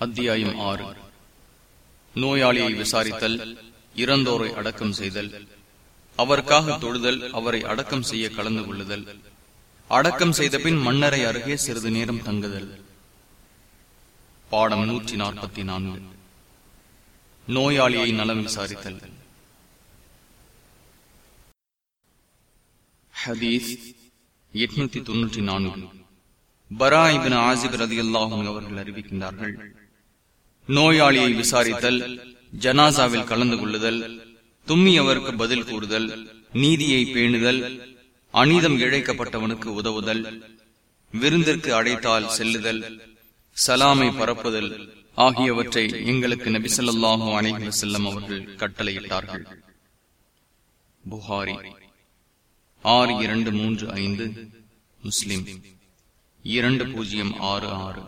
அத்தியாயம் ஆறு நோயாளியை விசாரித்தல் இறந்தோரை அடக்கம் செய்தல் அவருக்காக தொழுதல் அவரை அடக்கம் செய்ய கலந்து கொள்ளுதல் அடக்கம் செய்த பின் மன்னரை அருகே சிறிது நேரம் தங்குதல் பாடம் நூற்றி நாற்பத்தி நான்கு நோயாளியை நலம் விசாரித்தல் ஹதீஸ் எட்நூத்தி தொன்னூற்றி நான்கு பரா இபின் ஆசிப் ரதி அவர்கள் அறிவிக்கின்றார்கள் நோயாளியை விசாரித்தல் ஜனாசாவில் கலந்து கொள்ளுதல் தும்மியவருக்கு பதில் கூறுதல் நீதியை பேணுதல் அநீதம் இழைக்கப்பட்டவனுக்கு உதவுதல் விருந்திற்கு அழைத்தால் செல்லுதல் சலாமை பரப்புதல் ஆகியவற்றை எங்களுக்கு நபிசல்லாஹு அனைஹி வசல்லம் அவர்கள் கட்டளையிட்டார்கள் புகாரி ஆறு இரண்டு மூன்று ஐந்து முஸ்லிம் இரண்டு பூஜ்ஜியம் ஆறு ஆறு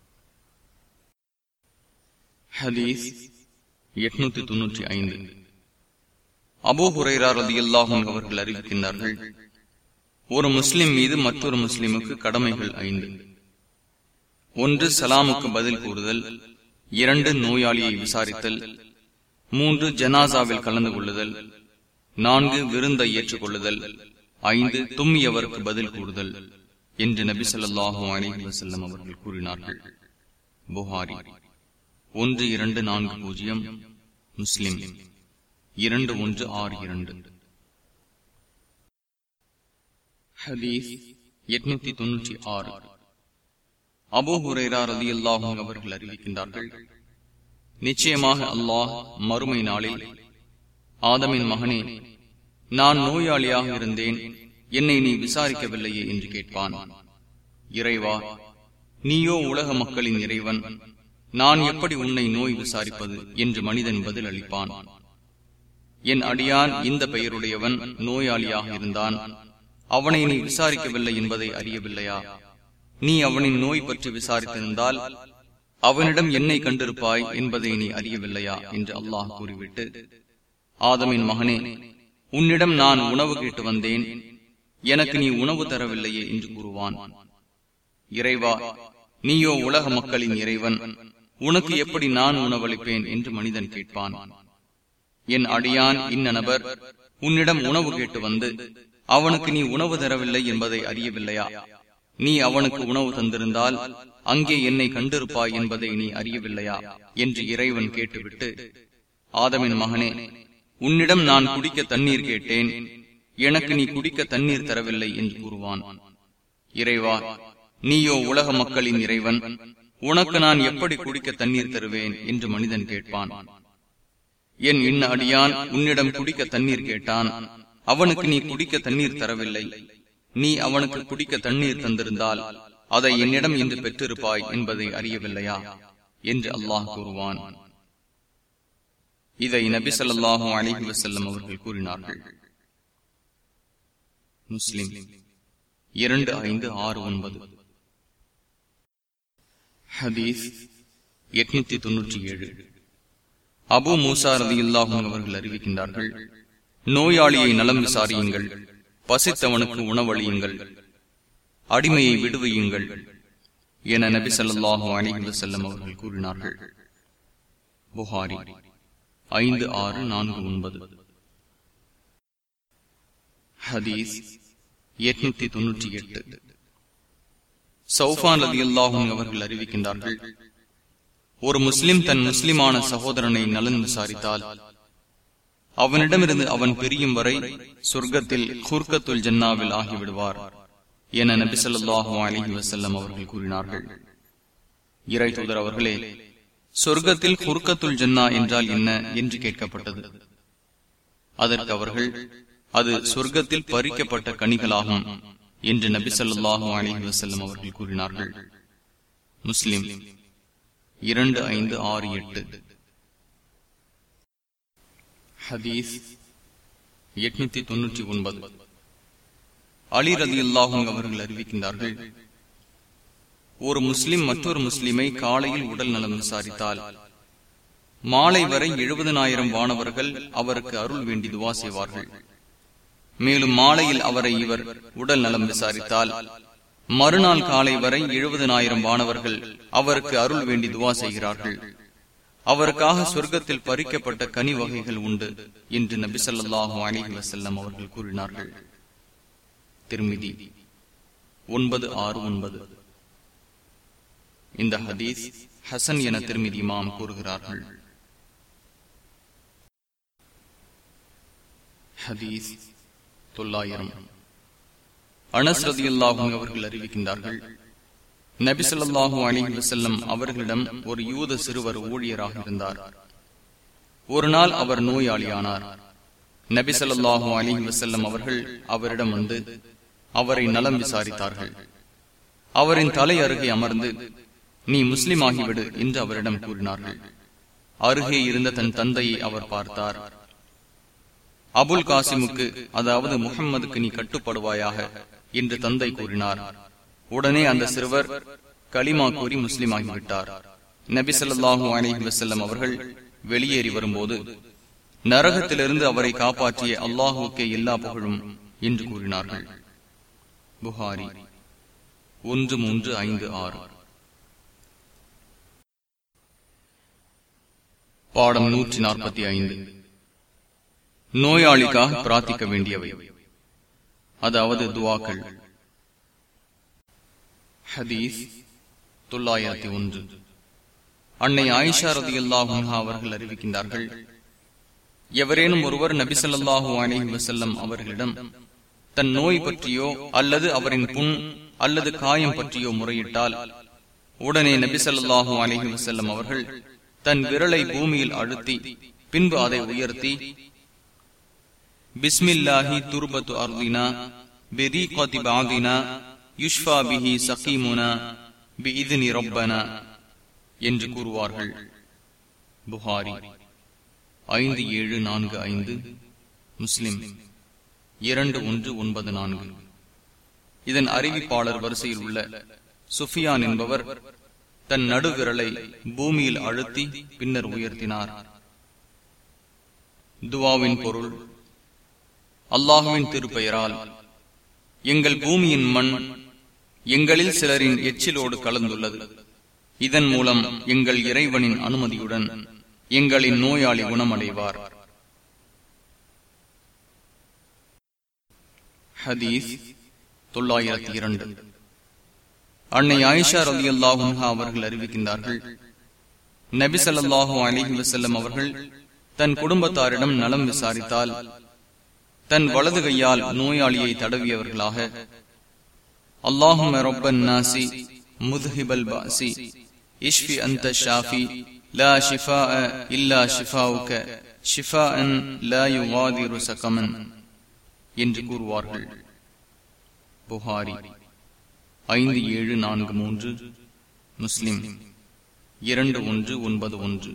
ஹதீஸ் எட்நூத்தி தொன்னூற்றி ஐந்து அபோ ஹுரைரா ரதியல்லாஹும் அவர்கள் அறிவிக்கின்றார்கள் ஒரு முஸ்லிம் மீது மற்றொரு முஸ்லிமுக்கு கடமைகள் ஐந்து ஒன்று சலாமுக்கு பதில் கூறுதல் இரண்டு நோயாளியை விசாரித்தல் மூன்று ஜனாசாவில் கலந்து கொள்ளுதல் நான்கு விருந்தை ஏற்றுக்கொள்ளுதல் ஐந்து தும்மியவருக்கு பதில் கூறுதல் என்று நபி சொல்லாஹு அலிஹி வசல்லம் அவர்கள் கூறினார்கள் புகாரி ஒன்று இரண்டு நான்கு பூஜ்ஜியம் முஸ்லிம் இரண்டு ஒன்று ஆறு இரண்டு ஹதீஸ் எட்நூத்தி தொன்னூற்றி ஆறு அபோ ஹுரேரா ரதி அல்லாஹும் அவர்கள் அறிவிக்கின்றார்கள் நிச்சயமாக அல்லாஹ் மறுமை நாளில் ஆதமின் மகனே நான் நோயாளியாக இருந்தேன் என்னை நீ விசாரிக்கவில்லையே என்று கேட்பான் இறைவா நீயோ உலக மக்களின் இறைவன் நான் எப்படி உன்னை நோய் விசாரிப்பது என்று மனிதன் பதில் அளிப்பான் என் அடியான் இந்த பெயருடையவன் நோயாளியாக இருந்தான் அவனை நீ விசாரிக்கவில்லை என்பதை அறியவில்லையா நீ அவனின் நோய் பற்றி விசாரித்திருந்தால் அவனிடம் என்னை கண்டிருப்பாய் என்பதை நீ அறியவில்லையா என்று அல்லாஹ் கூறிவிட்டு ஆதமின் மகனே உன்னிடம் நான் உணவு கேட்டு வந்தேன் எனக்கு நீ உணவு தரவில்லையே என்று கூறுவான் இறைவா நீயோ உலக மக்களின் இறைவன் உனக்கு எப்படி நான் உணவளிப்பேன் என்று மனிதன் கேட்பான் என் அடியான் இன்ன நபர் உன்னிடம் உணவு கேட்டு வந்து அவனுக்கு நீ உணவு தரவில்லை என்பதை அறியவில்லையா நீ அவனுக்கு உணவு தந்திருந்தால் அங்கே என்னை கண்டிருப்பாய் என்பதை நீ அறியவில்லையா என்று இறைவன் கேட்டுவிட்டு ஆதமின் மகனே உன்னிடம் நான் குடிக்க தண்ணீர் கேட்டேன் எனக்கு நீ குடிக்க தண்ணீர் தரவில்லை என்று கூறுவான் இறைவா நீயோ உலக மக்களின் இறைவன் உனக்கு நான் எப்படி குடிக்க தண்ணீர் தருவேன் என்று மனிதன் கேட்பான் என் இன்ன அடியான் உன்னிடம் குடிக்க தண்ணீர் கேட்டான் அவனுக்கு நீ குடிக்க தண்ணீர் தரவில்லை நீ அவனுக்கு குடிக்க தண்ணீர் தந்திருந்தால் அதை என்னிடம் இன்று பெற்றிருப்பாய் என்பதை அறியவில்லையா என்று அல்லாஹ் கூறுவான் இதை நபி சொல்லாஹு அலிஹி வசல்லம் அவர்கள் கூறினார்கள் முஸ்லிம் இரண்டு ஐந்து ஆறு ஒன்பது ஹதீஸ் எட்நூத்தி தொன்னூற்றி ஏழு அபு மூசா ரதி அவர்கள் அறிவிக்கின்றார்கள் நோயாளியை நலம் விசாரியுங்கள் பசித்தவனுக்கு உணவளியுங்கள் அடிமையை விடுவியுங்கள் என நபி சொல்லாஹு அலிஹி வசல்லம் அவர்கள் கூறினார்கள் புகாரி ஐந்து ஆறு நான்கு ஒன்பது ஹதீஸ் எட்நூத்தி தொன்னூற்றி எட்டு சௌஃபான் அலி அல்லாஹும் அவர்கள் அறிவிக்கின்றார்கள் ஒரு முஸ்லிம் தன் முஸ்லிமான சகோதரனை நலன் விசாரித்தால் அவனிடமிருந்து அவன் பிரியும் வரை சொர்க்கத்தில் குர்கத்துல் ஜன்னாவில் ஆகிவிடுவார் என நபி சொல்லாஹு அலிஹி வசல்லம் அவர்கள் கூறினார்கள் இறை தூதர் அவர்களே சொர்க்கத்தில் குர்கத்துல் ஜன்னா என்றால் என்ன என்று கேட்கப்பட்டது அதற்கு அவர்கள் அது சொர்க்கத்தில் பறிக்கப்பட்ட கனிகளாகும் என்று நபி சொல்லாஹு அலிஹி வசல்லம் அவர்கள் கூறினார்கள் முஸ்லிம் இரண்டு ஐந்து ஆறு எட்டு ஹதீஸ் எட்நூத்தி தொன்னூற்றி ஒன்பது அலி ரதி அல்லாஹும் அவர்கள் அறிவிக்கின்றார்கள் ஒரு முஸ்லிம் மற்றொரு முஸ்லிமை காலையில் உடல் நலம் விசாரித்தால் மாலை வரை எழுபதனாயிரம் வானவர்கள் அவருக்கு அருள் வேண்டி துவா செய்வார்கள் மேலும் மாலையில் அவரை இவர் உடல் நலம் விசாரித்தால் மறுநாள் காலை வரை எழுபதனாயிரம் மாணவர்கள் அவருக்கு அருள் வேண்டி துவா செய்கிறார்கள் அவருக்காக சொர்க்கத்தில் பறிக்கப்பட்ட கனி வகைகள் உண்டு என்று நபி ஸல்லல்லாஹு அலைஹி வஸல்லம் அவர்கள் கூறினார்கள் திருமிதி ஒன்பது ஆறு ஒன்பது இந்த ஹதீஸ் ஹசன் என திருமிதி இமாம் கூறுகிறார்கள் ஹதீஸ் தொள்ளாயிரம் அனஸ் ரதியுல்லாஹும் அவர்கள் அறிவிக்கின்றார்கள் நபி ஸல்லல்லாஹு அலைஹி வஸல்லம் அவர்களிடம் ஒரு யூத சிறுவர் ஊழியராக இருந்தார் ஒரு நாள் அவர் நோயாளியானார் நபி ஸல்லல்லாஹு அலைஹி வஸல்லம் அவர்கள் அவரிடம் வந்து அவரை நலம் விசாரித்தார்கள் அவரின் தலை அருகே அமர்ந்து நீ முஸ்லிம் ஆகிவிடு என்று அவரிடம் கூறினார்கள் அருகே இருந்த தன் தந்தையை அவர் பார்த்தார் அபுல் காசிமுக்கு அதாவது முகம்மதுக்கு நீ கட்டுப்படுவாயாக என்று தந்தை கூறினார் உடனே அந்த சிறுவர் கலிமா கூறி முஸ்லிம் ஆகிவிட்டார் நபி ஸல்லல்லாஹு அலைஹி வஸல்லம் அவர்கள் வெளியேறி வரும்போது நரகத்திலிருந்து அவரை காப்பாற்றிய அல்லாஹுக்கே எல்லா புகழும் என்று கூறினார்கள் புகாரி ஒன்று மூன்று ஐந்து ஆறு பாடம் நூற்றி நாற்பத்தி ஐந்து நோயாளிக்காக பிரார்த்திக்க வேண்டியவை அதாவது துவாக்கள் ஹதீஸ் தொள்ளாயிரத்தி ஒன்று அன்னை ஆயிஷா ரதி அவர்கள் அறிவிக்கின்றார்கள் எவரேனும் ஒருவர் நபி ஸல்லல்லாஹு அலைஹி வஸல்லம் அவர்களிடம் தன் நோய் பற்றியோ அல்லது அவரின் புண் அல்லது காயம் பற்றியோ முறையிட்டால் உடனே நபி ஸல்லல்லாஹு அலைஹி வஸல்லம் அவர்கள் தன் விரலை பூமியில் அழுத்தி பின்பு அதை உயர்த்தி பிஸ்மில்லாஹி துர்பத்து அர்தினா பிரீகதி பாதினா யுஷ்பா பிஹி சகீமுனா பிஇذن ரப்பனா என்று கூறுவார்கள் புகாரி ஐந்து ஏழு நான்கு ஐந்து முஸ்லிம் இரண்டு ஒன்று ஒன்பது நான்கு இதன் அறிவிப்பாளர் வரிசையில் உள்ள சுஃபியான் என்பவர் தன் நடுவிரலை பூமியில் அழுத்தி பின்னர் உயர்த்தினார் துவாவின் பொருள் அல்லாஹுவின் திருப்பெயரால் எங்கள் பூமியின் மண் எங்களில் சிலரின் எச்சிலோடு கலந்துள்ளது இதன் மூலம் எங்கள் இறைவனின் அனுமதியுடன் எங்களின் நோயாளி குணமடைவார் ஹதீஸ் தொள்ளாயிரத்தி இரண்டு அன்னை ஆயிஷா ரதி அல்லாஹா அவர்கள் அறிவிக்கின்றார்கள் நபி ஸல்லல்லாஹு அலைஹி வஸல்லம் அவர்கள் தன் குடும்பத்தாரிடம் நலம் விசாரித்தால் தன் வலது கையால் நோயாளியை தடவியவர்களாக அல்லாஹும் ரப்பன் நாசி முதுஹிபல் பாசி இஷ்பி அந்த ஷாஃபி லா ஷிஃபா இல்லா ஷிஃபாவுக்க ஷிஃபா அன் லா யுகாதிரு சகமன் என்று கூறுவார்கள் புகாரி ஐந்து ஏழு நான்கு மூன்று முஸ்லிம் இரண்டு ஒன்று ஒன்பது ஒன்று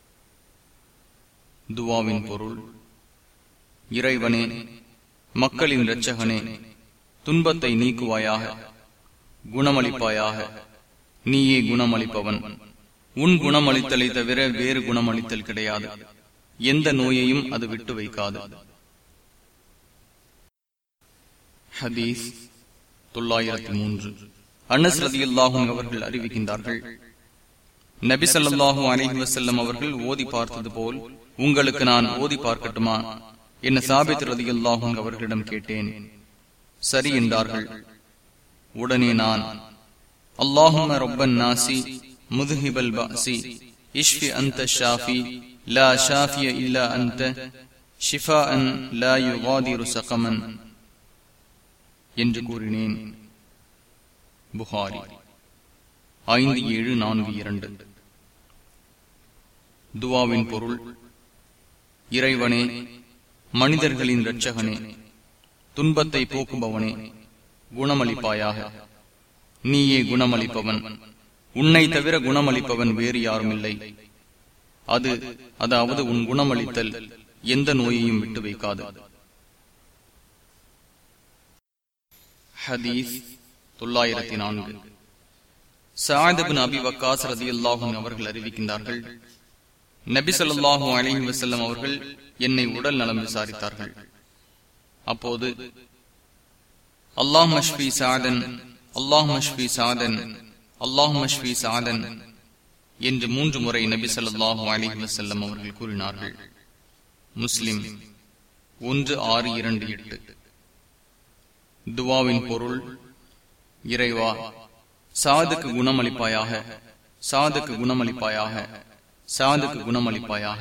துவாவின் பொருள் இறைவனே மக்களின் இரட்சகனே துன்பத்தை நீக்குவாயாக குணமளிப்பாயாக நீயே குணமளிப்பவன் உன் குணமளித்தலை தவிர வேறு குணமளித்தல் கிடையாது எந்த நோயையும் அது விட்டு வைக்காது ஹதீஸ் தொள்ளாயிரத்தி மூன்று அனஸ் ரதி அல்லாஹும் அவர்கள் அறிவிக்கின்றார்கள் நபி ஸல்லல்லாஹு அலைஹி வஸல்லம் அவர்கள் ஓதி பார்த்தது போல் உங்களுக்கு நான் ஓதி பார்க்கட்டுமா என்ன சாபித் ரதி அல்லாஹும் அவர்களிடம் கேட்டேன் சரி என்றார்கள் உடனே நான் அல்லாஹும் ரப்பன் நாசி முதுஹிபல் பாசி இஷ்பி அந்த ஷாஃபி லா ஷாஃபிய இல்லா அந்த ஷிஃபா அன் லா யுகாதிரு சகமன் என்று கூறினேன் புகாரி ஐந்து ஏழு நான்கு இரண்டு துவாவின் பொருள் இறைவனே மனிதர்களின் இரட்சகனே துன்பத்தை போக்குபவனே குணமளிப்பாயாக நீயே குணமளிப்பவன் உன்னை தவிர குணமளிப்பவன் வேறு யாரும் இல்லை அது அதாவது உன் குணமளித்தல் எந்த நோயையும் விட்டு வைக்காது ஹதீஸ் தொள்ளாயிரத்தி நான்கு சாயதபின் அபி வக்காஸ் ரதி அல்லாஹும் அவர்கள் அறிவிக்கின்றார்கள் நபி சொல்லாஹு அலிஹி வசல்லம் அவர்கள் என்னை உடல் நலம் விசாரித்தார்கள் அப்போது அல்லாஹ் மஷ்பி சாதன் அல்லாஹ் மஷ்பி சாதன் அல்லாஹ் மஷ்பி சாதன் என்று மூன்று முறை நபி ஸல்லல்லாஹு அலைஹி வஸல்லம் அவர்கள் கூறினார்கள் முஸ்லிம் ஒன்று ஆறு இரண்டு எட்டு துவாவின் பொருள் இறைவா சாதுக்கு குணமளிப்பாயாக சாதுக்கு குணமளிப்பாயாக சாதுக்கு குணமளிப்பாயாக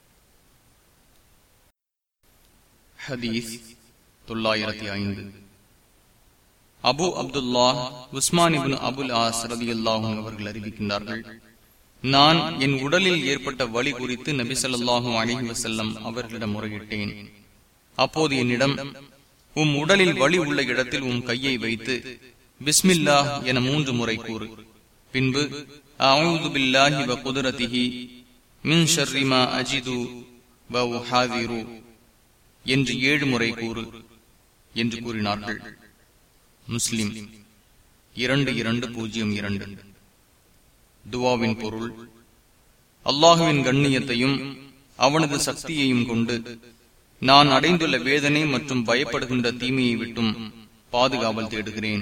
ஹதீஸ் தொள்ளாயிரத்தி ஐந்து Abu Abdullah Usman ibn Abul As ரதி அவர்கள் அறிவிக்கின்றார்கள் நான் என் உடலில் ஏற்பட்ட வலி குறித்து நபி ஸல்லல்லாஹு அலைஹி வஸல்லம் அவர்களிடம் முறையிட்டேன் அப்போது என்னிடம் உம் உடலில் வலி உள்ள இடத்தில் உம் கையை வைத்து பிஸ்மில்லா என மூன்று முறை கூறு பின்பு அஊது பில்லாஹி வ குதுரதிஹி மின் ஷர்ரி மா அஜிது வ உஹாதிரு என்று ஏழு முறை கூறு என்று கூறினார்கள் முஸ்லிம் இரண்டு இரண்டு பூஜ்ஜியம் இரண்டு துவாவின் பொருள் அல்லாஹுவின் கண்ணியத்தையும் அவனது சக்தியையும் கொண்டு நான் அடைந்துள்ள வேதனை மற்றும் பயப்படுகின்ற தீமையை விட்டும் பாதுகாவல் தேடுகிறேன்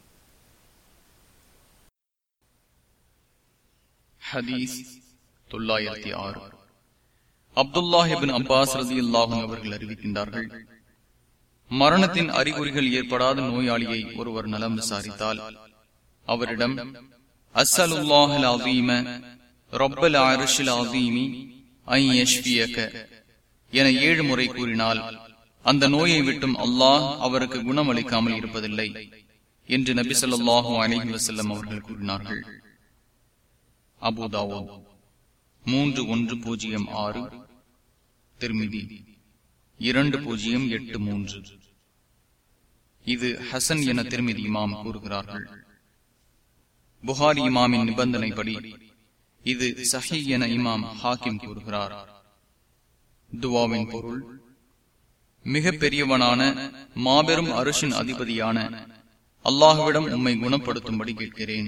ஹதீஸ் தொள்ளாயிரத்தி ஆறு அப்துல்லாஹிபின் அப்பாஸ் ரதி அல்லாஹும் அவர்கள் அறிவிக்கின்றார்கள் மரணத்தின் அறிகுறிகள் ஏற்படாத நோயாளியை ஒருவர் நலம் விசாரித்தால் அவரிடம் அஸ்ஸலுல்லாஹல் அதீம ரொப்பல் அரிஷில் அதீமி ஐ யஷ்பியக என ஏழு முறை கூறினால் அந்த நோயை விட்டும் அல்லாஹ் அவருக்கு குணமளிக்காமல் இருப்பதில்லை என்று நபி சொல்லாஹு அலஹி வசல்லம் அவர்கள் கூறினார்கள் அபுதாவோ மூன்று ஒன்று பூஜ்ஜியம் ஆறு திருமிதி இரண்டு பூஜ்ஜியம் எட்டு மூன்று இது ஹசன் என திருமிதி இமாம் கூறுகிறார்கள் புகாரி இமாமின் நிபந்தனைப்படி இது சஹி என இமாம் ஹாக்கிம் கூறுகிறார் துவாவின் பொருள் மிக பெரியவனான மாபெரும் அரிசின் அதிபதியான அல்லாஹுவிடம் உம்மை குணப்படுத்தும்படி கேட்கிறேன்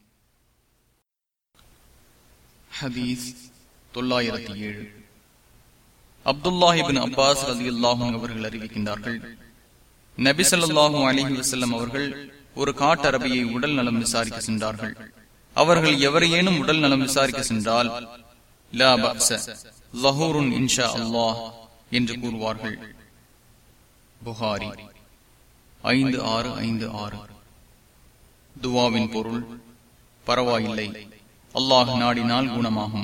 ஹதீஸ் தொள்ளாயிரத்தி ஏழு அப்துல்லாஹிபின் அப்பாஸ் ரதி அல்லாஹும் அவர்கள் அறிவிக்கின்றார்கள் நபி சொல்லாஹு அலிஹி வசல்லம் அவர்கள் ஒரு காட்டரபியை உடல் நலம் விசாரிக்க சென்றார்கள் அவர்கள் எவரையேனும் உடல் நலம் விசாரிக்க சென்றால் இன்ஷா அல்லாஹ் என்று கூறுவார்கள் புகாரி ஐந்து ஆறு ஐந்து ஆறு துவாவின் பொருள் பரவாயில்லை அல்லாஹ் நாடினால் குணமாகும்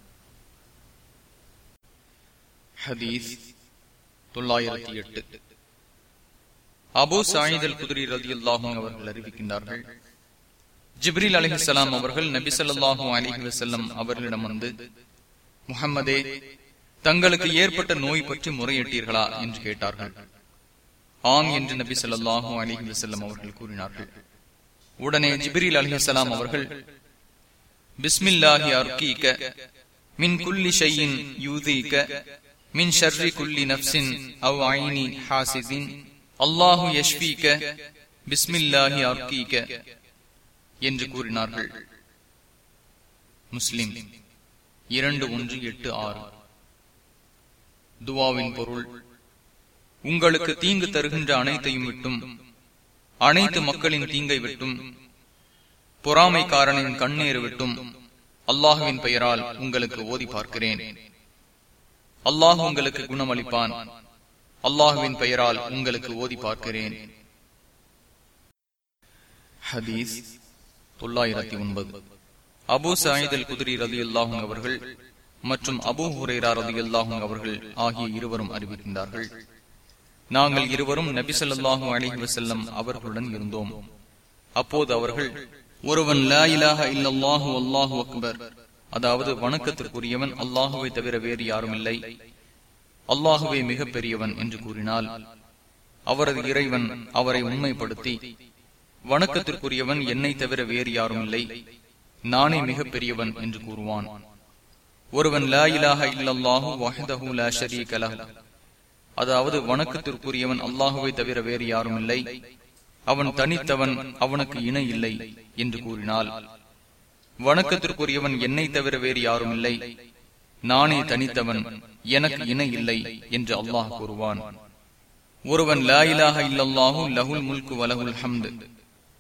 ஹதீஸ் தொள்ளாயிரத்தி எட்டு அபு சாயிதல் குதிரி ரதி அல்லாஹும் அவர்கள் அறிவிக்கின்றார்கள் ஜிப்ரில் அலிஹலாம் அவர்கள் நபி சொல்லாஹூ அலிஹி வசல்லம் அவர்களிடம் வந்து முகம்மதே தங்களுக்கு ஏற்பட்ட நோய் பற்றி முறையிட்டீர்களா என்று கேட்டார்கள் ஆம் என்று நபி சொல்லாஹூ அலிஹி வசல்லம் அவர்கள் கூறினார்கள் உடனே ஜிப்ரில் அலிஹலாம் அவர்கள் பிஸ்மில்லாஹி அர்கீக மின் குல்லி ஷையின் யூதீக மின் ஷர்ரி குல்லி நப்சின் அவ் ஐனி ஹாசிதின் அல்லாஹு யஷ்பீக பிஸ்மில்லாஹி அர்கீக என்று கூறினார்கள் முஸ்லிம் இரண்டு ஒன்று எட்டு ஆறு துவாவின் பொருள் உங்களுக்கு தீங்கு தருகின்ற அனைத்தையும் விட்டும் அனைத்து மக்களின் தீங்கை விட்டும் பொறாமைக்காரனின் கண்ணீர் விட்டும் அல்லாஹுவின் பெயரால் உங்களுக்கு ஓதி பார்க்கிறேன் அல்லாஹ் உங்களுக்கு குணமளிப்பான் அல்லாஹுவின் பெயரால் உங்களுக்கு ஓதி பார்க்கிறேன் ஹதீஸ் தொள்ளாயிரத்தி ஒன்பது அபு சாயிதல் குதிரி ரதி அல்லாஹும் அவர்கள் மற்றும் அபு ஹுரேரா ரதி அல்லாஹும் அவர்கள் ஆகிய இருவரும் அறிவிக்கின்றார்கள் நாங்கள் இருவரும் நபிசல்லாஹூ அலிஹி வசல்லம் அவர்களுடன் இருந்தோம் அப்போது அவர்கள் ஒருவன் லா இலாஹ இல்லல்லாஹு அல்லாஹு அக்பர் அதாவது வணக்கத்திற்குரியவன் அல்லாஹுவை தவிர வேறு யாரும் இல்லை அல்லாஹுவே மிக பெரியவன் என்று கூறினால் அவரது இறைவன் அவரை உண்மைப்படுத்தி வணக்கத்திற்குரியவன் என்னை தவிர வேறு யாரும் இல்லை நானே மிக பெரியவன் என்று கூறுவான் ஒருவன் லா இலாஹ இல்லல்லாஹு வஹதஹு லா ஷரீக லஹு அதாவது வணக்கத்திற்குரியவன் அல்லாஹுவை தவிர வேறு யாரும் இல்லை அவன் தனித்தவன் அவனுக்கு இணை இல்லை என்று கூறினால் வணக்கத்திற்குரியவன் என்னை தவிர வேறு யாரும் இல்லை நானே தனித்தவன் எனக்கு இணை இல்லை என்று அல்லாஹ் கூறுவான் ஒருவன் லா இலாஹ இல்லல்லாஹு லஹுல் முல்கு வலகுல் ஹம்து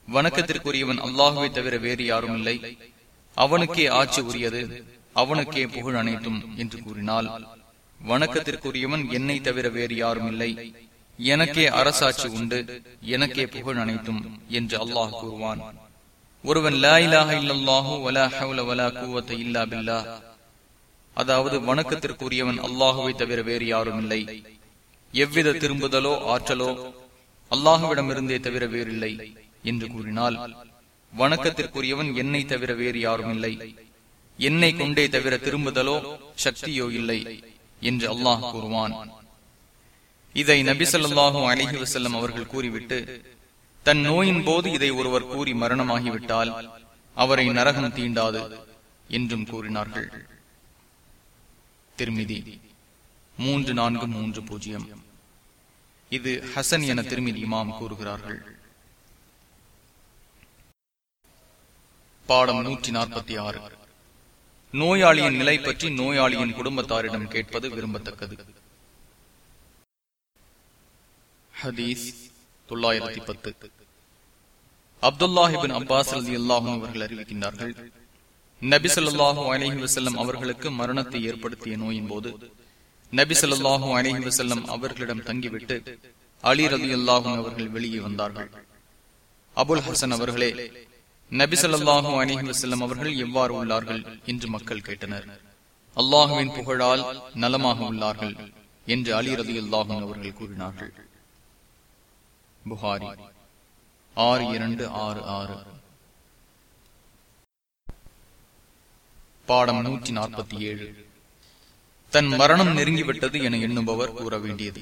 வணக்கத்திற்குரியவன் அல்லாஹுவை தவிர வேறு யாரும் இல்லை அவனுக்கே ஆட்சி உரியது அவனுக்கே புகழ் அனைத்தும் என்று கூறினால் வணக்கத்திற்குரியவன் என்னை தவிர வேறு யாரும் இல்லை எனக்கே அரசாட்சி உண்டு எனக்கே புகழ் அனைத்தும் என்று அல்லாஹ் கூறுவான் ஒருவன் லா இலாஹ இல்லல்லாஹு வலா ஹவுல வலா கூவத்த இல்லா பில்லா அதாவது வணக்கத்திற்குரியவன் அல்லாஹுவை தவிர வேறு யாரும் இல்லை எவ்வித திரும்புதலோ ஆற்றலோ அல்லாஹுவிடமிருந்தே தவிர வேறில்லை என்று கூறினால் வணக்கத்திற்குரியவன் என்னை தவிர வேறு யாரும் இல்லை என்னை கொண்டே தவிர திரும்புதலோ சக்தியோ இல்லை என்று அல்லாஹ் கூறுவான் இதை நபி சொல்லாஹு அலிஹி வசல்லம் அவர்கள் கூறிவிட்டு தன் நோயின் போது இதை ஒருவர் கூறி மரணமாகிவிட்டால் அவரை நரகம் தீண்டாது என்றும் கூறினார்கள் திருமிதி மூன்று நான்கு மூன்று பூஜ்ஜியம் இது ஹசன் என திருமிதி இமாம் கூறுகிறார்கள் பாடம் நூற்றி நாற்பத்தி ஆறு நோயாளியின் நிலை பற்றி நோயாளியின் குடும்பத்தாரிடம் கேட்பது விரும்பத்தக்கது ஹதீஸ் தொள்ளாயிரத்தி பத்து அப்துல்லாஹிபின் அப்பாஸ் அலி அல்லாஹும் அவர்கள் அறிவிக்கின்றார்கள் நபி சொல்லாஹு அலஹி வசல்லம் அவர்களுக்கு மரணத்தை ஏற்படுத்திய நோயின் போது நபி சொல்லாஹு அலஹி வசல்லம் அவர்களிடம் தங்கிவிட்டு அலி ரதி அல்லாஹும் அவர்கள் வெளியே வந்தார்கள் அபுல் ஹசன் அவர்களே நபி சொல்லாஹு அலஹி வசல்லம் அவர்கள் எவ்வாறு உள்ளார்கள் என்று மக்கள் கேட்டனர் அல்லாஹுவின் புகழால் நலமாக உள்ளார்கள் என்று அலி ரதி அல்லாஹும் அவர்கள் கூறினார்கள் புகாரி ஆறு இரண்டு ஆறு ஆறு பாடம் நூற்றி நாற்பத்தி ஏழு தன் மரணம் நெருங்கிவிட்டது என எண்ணுபவர் கூற வேண்டியது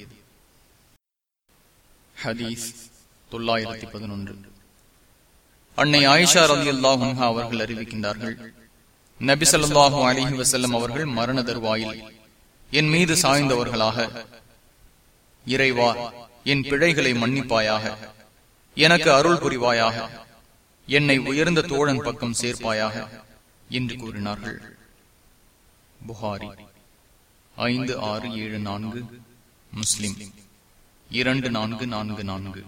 ஹதீஸ் தொள்ளாயிரத்தி பதினொன்று அன்னை ஆயிஷா ரதி அல்லாஹா அவர்கள் அறிவிக்கின்றார்கள் நபி சொல்லாஹு அலிஹி வசல்லம் அவர்கள் மரண தருவாயில் என் மீது சாய்ந்தவர்களாக இறைவா என் பிழைகளை மன்னிப்பாயாக எனக்கு அருள் புரிவாயாக என்னை உயர்ந்த தோழன் பக்கம் சேர்ப்பாயாக என்று கூறினார்கள் புகாரி ஐந்து ஆறு ஏழு நான்கு முஸ்லிம் இரண்டு நான்கு நான்கு நான்கு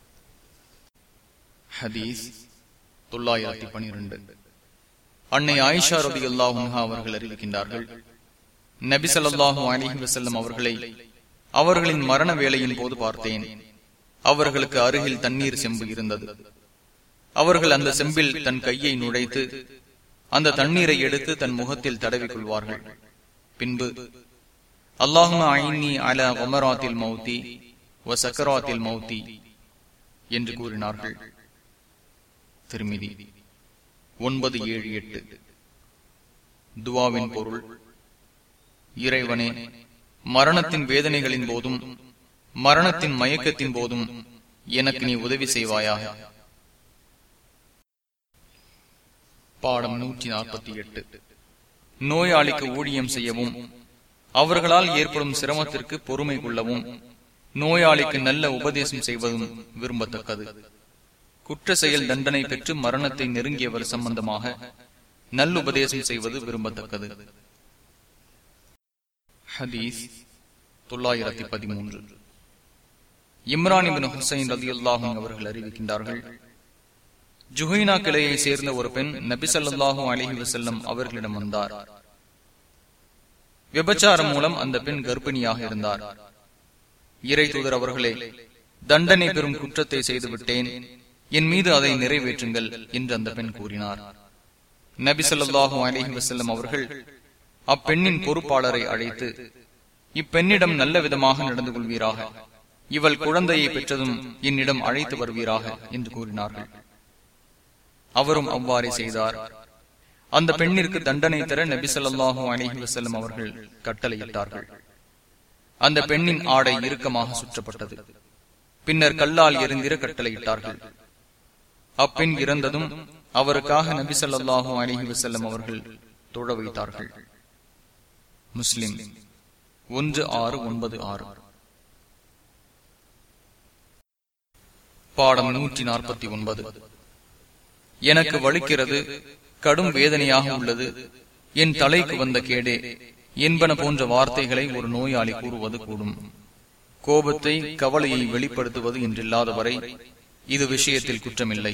ஹதீஸ் தொள்ளாயிரத்தி பனிரெண்டு அன்னை ஆயிஷா ரதி அல்லாஹா அவர்கள் அறிவிக்கின்றார்கள் நபி சொல்லாஹு அலிஹி வசல்லம் அவர்களை அவர்களின் மரண வேலையின் போது பார்த்தேன் அவர்களுக்கு அருகில் தண்ணீர் செம்பு இருந்தது அவர்கள் அந்த செம்பில் தன் கையை நுழைத்து அந்த தண்ணீரை எடுத்து தன் முகத்தில் தடவிக் கொள்வார்கள் பின்பு அல்லாஹுமா ஐனி அல ஒமராத்தில் மௌத்தி ஒ சக்கராத்தில் மௌத்தி என்று கூறினார்கள் திருமிதி ஒன்பது ஏழு எட்டு துவாவின் பொருள் இறைவனே மரணத்தின் வேதனைகளின் போதும் மரணத்தின் மயக்கத்தின் போதும் எனக்கு நீ உதவி செய்வாயாக பாடம் நூற்றி நாற்பத்தி எட்டு நோயாளிக்கு ஊழியம் செய்யவும் அவர்களால் ஏற்படும் சிரமத்திற்கு பொறுமை கொள்ளவும் நோயாளிக்கு நல்ல உபதேசம் செய்வதும் விரும்பத்தக்கது குற்ற செயல் தண்டனை பெற்று மரணத்தை நெருங்கியவர் சம்பந்தமாக நல்லுபதேசம் செய்வது விரும்பத்தக்கது ஹதீஸ் தொள்ளாயிரத்தி பதிமூன்று இம்ரான் இபின் ஹுசைன் ரதி அல்லாஹும் அவர்கள் அறிவிக்கின்றார்கள் ஜுஹைனா கிளையை சேர்ந்த ஒரு பெண் நபிசல்லாஹூ அலஹி வசல்லம் அவர்களிடம் வந்தார் விபச்சாரம் மூலம் அந்த பெண் கர்ப்பிணியாக இருந்தார் இறை தூதர் அவர்களே தண்டனை பெறும் குற்றத்தை செய்துவிட்டேன் என் மீது அதை நிறைவேற்றுங்கள் என்று அந்த பெண் கூறினார் நபி சொல்லாஹூ அலஹி வசல்லம் அவர்கள் அப்பெண்ணின் பொறுப்பாளரை அழைத்து இப்பெண்ணிடம் நல்ல விதமாக நடந்து கொள்வீராக இவள் குழந்தையை பெற்றதும் என்னிடம் அழைத்து வருவீராக என்று கூறினார்கள் அவரும் அவ்வாறே செய்தார் அந்த பெண்ணிற்கு தண்டனை தர நபி சொல்லாஹு அலஹி வசல்லம் அவர்கள் கட்டளையிட்டார்கள் அந்த பெண்ணின் ஆடை இறுக்கமாக சுற்றப்பட்டது பின்னர் கல்லால் எரிந்திர கட்டளையிட்டார்கள் அப்பெண் இறந்ததும் அவருக்காக நபி சொல்லாஹு அலஹி வசல்லம் அவர்கள் தொழ வைத்தார்கள் முஸ்லிம் ஒன்று ஆறு ஒன்பது ஆறு பாடம் நூற்றி நாற்பத்தி ஒன்பது எனக்கு வலிக்கிறது கடும் வேதனையாக உள்ளது என் தலைக்கு வந்த கேடே என்பன போன்ற வார்த்தைகளை ஒரு நோயாளி கூறுவது கூடும் கோபத்தை கவலையை வெளிப்படுத்துவது என்றில்லாதவரை இது விஷயத்தில் குற்றமில்லை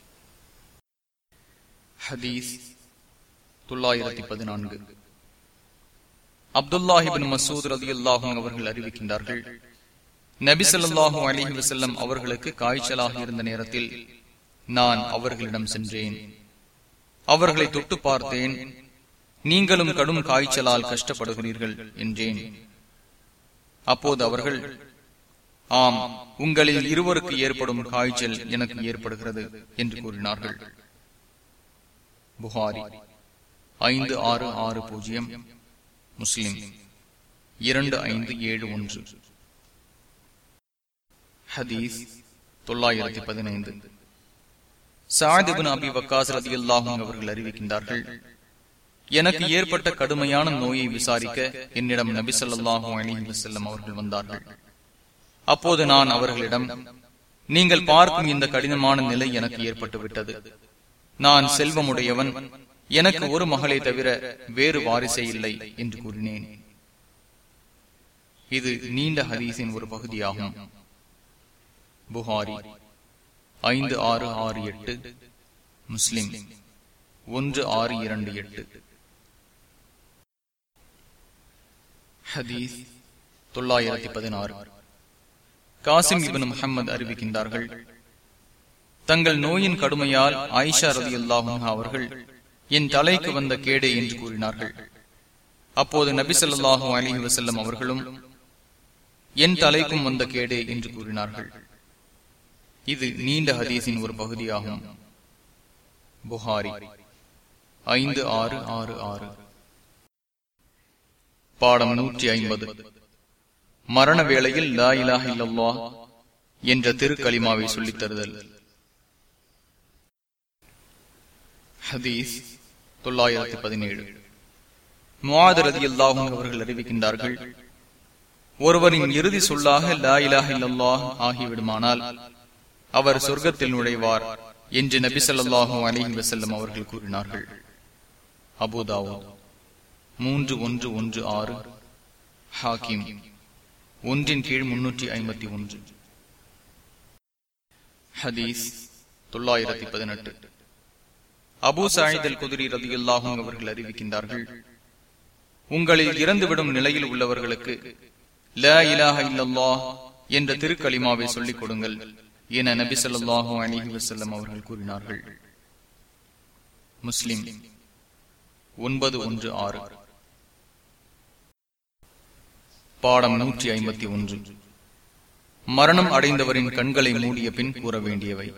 ஹதீஸ் தொள்ளாயிரத்தி பதினான்கு அப்துல்லாஹிபின் மசூத் ரதி அல்லாஹும் அவர்கள் அறிவிக்கின்றார்கள் நபி சொல்லாஹு அலிஹி வசல்லம் அவர்களுக்கு காய்ச்சலாக இருந்த நேரத்தில் நான் அவர்களிடம் சென்றேன் அவர்களை தொட்டு பார்த்தேன் நீங்களும் கடும் காய்ச்சலால் கஷ்டப்படுகிறீர்கள் என்றேன் அப்போது அவர்கள் ஆம் உங்களில் இருவருக்கு ஏற்படும் காய்ச்சல் எனக்கு ஏற்படுகிறது என்று கூறினார்கள் புகாரி ஐந்து ஆறு ஆறு பூஜ்ஜியம் முஸ்லிம் இரண்டு ஐந்து ஏழு ஒன்று ஹதீஸ் தொள்ளாயிரத்தி பதினைந்து சாதிபின் அபி வக்காஸ் ரதி அல்லாஹும் அவர்கள் அறிவிக்கின்றார்கள் எனக்கு ஏற்பட்ட கடுமையான நோயை விசாரிக்க என்னிடம் நபி சொல்லாஹு அலி வசல்லம் அவர்கள் வந்தார்கள் அப்போது நான் அவர்களிடம் நீங்கள் பார்க்கும் இந்த கடினமான நிலை எனக்கு ஏற்பட்டு விட்டது நான் செல்வமுடையவன் எனக்கு ஒரு மகளை தவிர வேறு வாரிசே இல்லை என்று கூறினேன் இது நீண்ட ஹதீஸின் ஒரு பகுதியாகும் புகாரி ஐந்து ஆறு ஆறு எட்டு முஸ்லிம் ஒன்று ஆறு இரண்டு எட்டு ஹதீஸ் தொள்ளாயிரத்தி பதினாறு காசிம் இபின் முகமது அறிவிக்கின்றார்கள் தங்கள் நோயின் கடுமையால் ஆயிஷா ரதி அல்லாஹும் அவர்கள் என் தலைக்கு வந்த கேடே என்று கூறினார்கள் அப்போது நபி சொல்லாஹு அலிஹி வசல்லம் அவர்களும் என் தலைக்கும் வந்த கேடே என்று கூறினார்கள் இது நீண்ட ஹதீஸின் ஒரு பகுதியாகும் புகாரி ஐந்து ஆறு ஆறு ஆறு பாடம் நூற்றி ஐம்பது மரண வேளையில் லா இலாஹ இல்லல்லா என்ற திருக்கலிமாவை சொல்லித் தருதல் ஹதீஸ் தொள்ளாயிரத்தி பதினேழு முவாதரதி அல்லாஹும் அவர்கள் அறிவிக்கின்றார்கள் ஒருவரின் இறுதி சொல்லாக லா இலாஹ இல்லல்லாஹ் ஆகிவிடுமானால் அவர் சொர்க்கத்தில் நுழைவார் என்று நபி சொல்லாஹு அலிஹி வசல்லம் அவர்கள் கூறினார்கள் அபுதாவோ மூன்று ஒன்று ஒன்று ஆறு ஹாக்கிம் ஒன்றின் கீழ் முன்னூற்றி ஐம்பத்தி ஒன்று ஹதீஸ் தொள்ளாயிரத்தி பதினெட்டு அபு சாயிதல் குதிரி ரதியுல்லாஹும் அவர்கள் அறிவிக்கின்றார்கள் உங்களில் இறந்துவிடும் நிலையில் உள்ளவர்களுக்கு ல இலாஹ இல்லல்லா என்ற திருக்கலிமாவை சொல்லிக் கொடுங்கள் என நபி சொல்லாஹு அலிஹி வசல்லம் அவர்கள் கூறினார்கள் முஸ்லிம் ஒன்பது ஒன்று ஆறு பாடம் நூற்றி ஐம்பத்தி ஒன்று மரணம் அடைந்தவரின் கண்களை மூடிய பின் கூற வேண்டியவை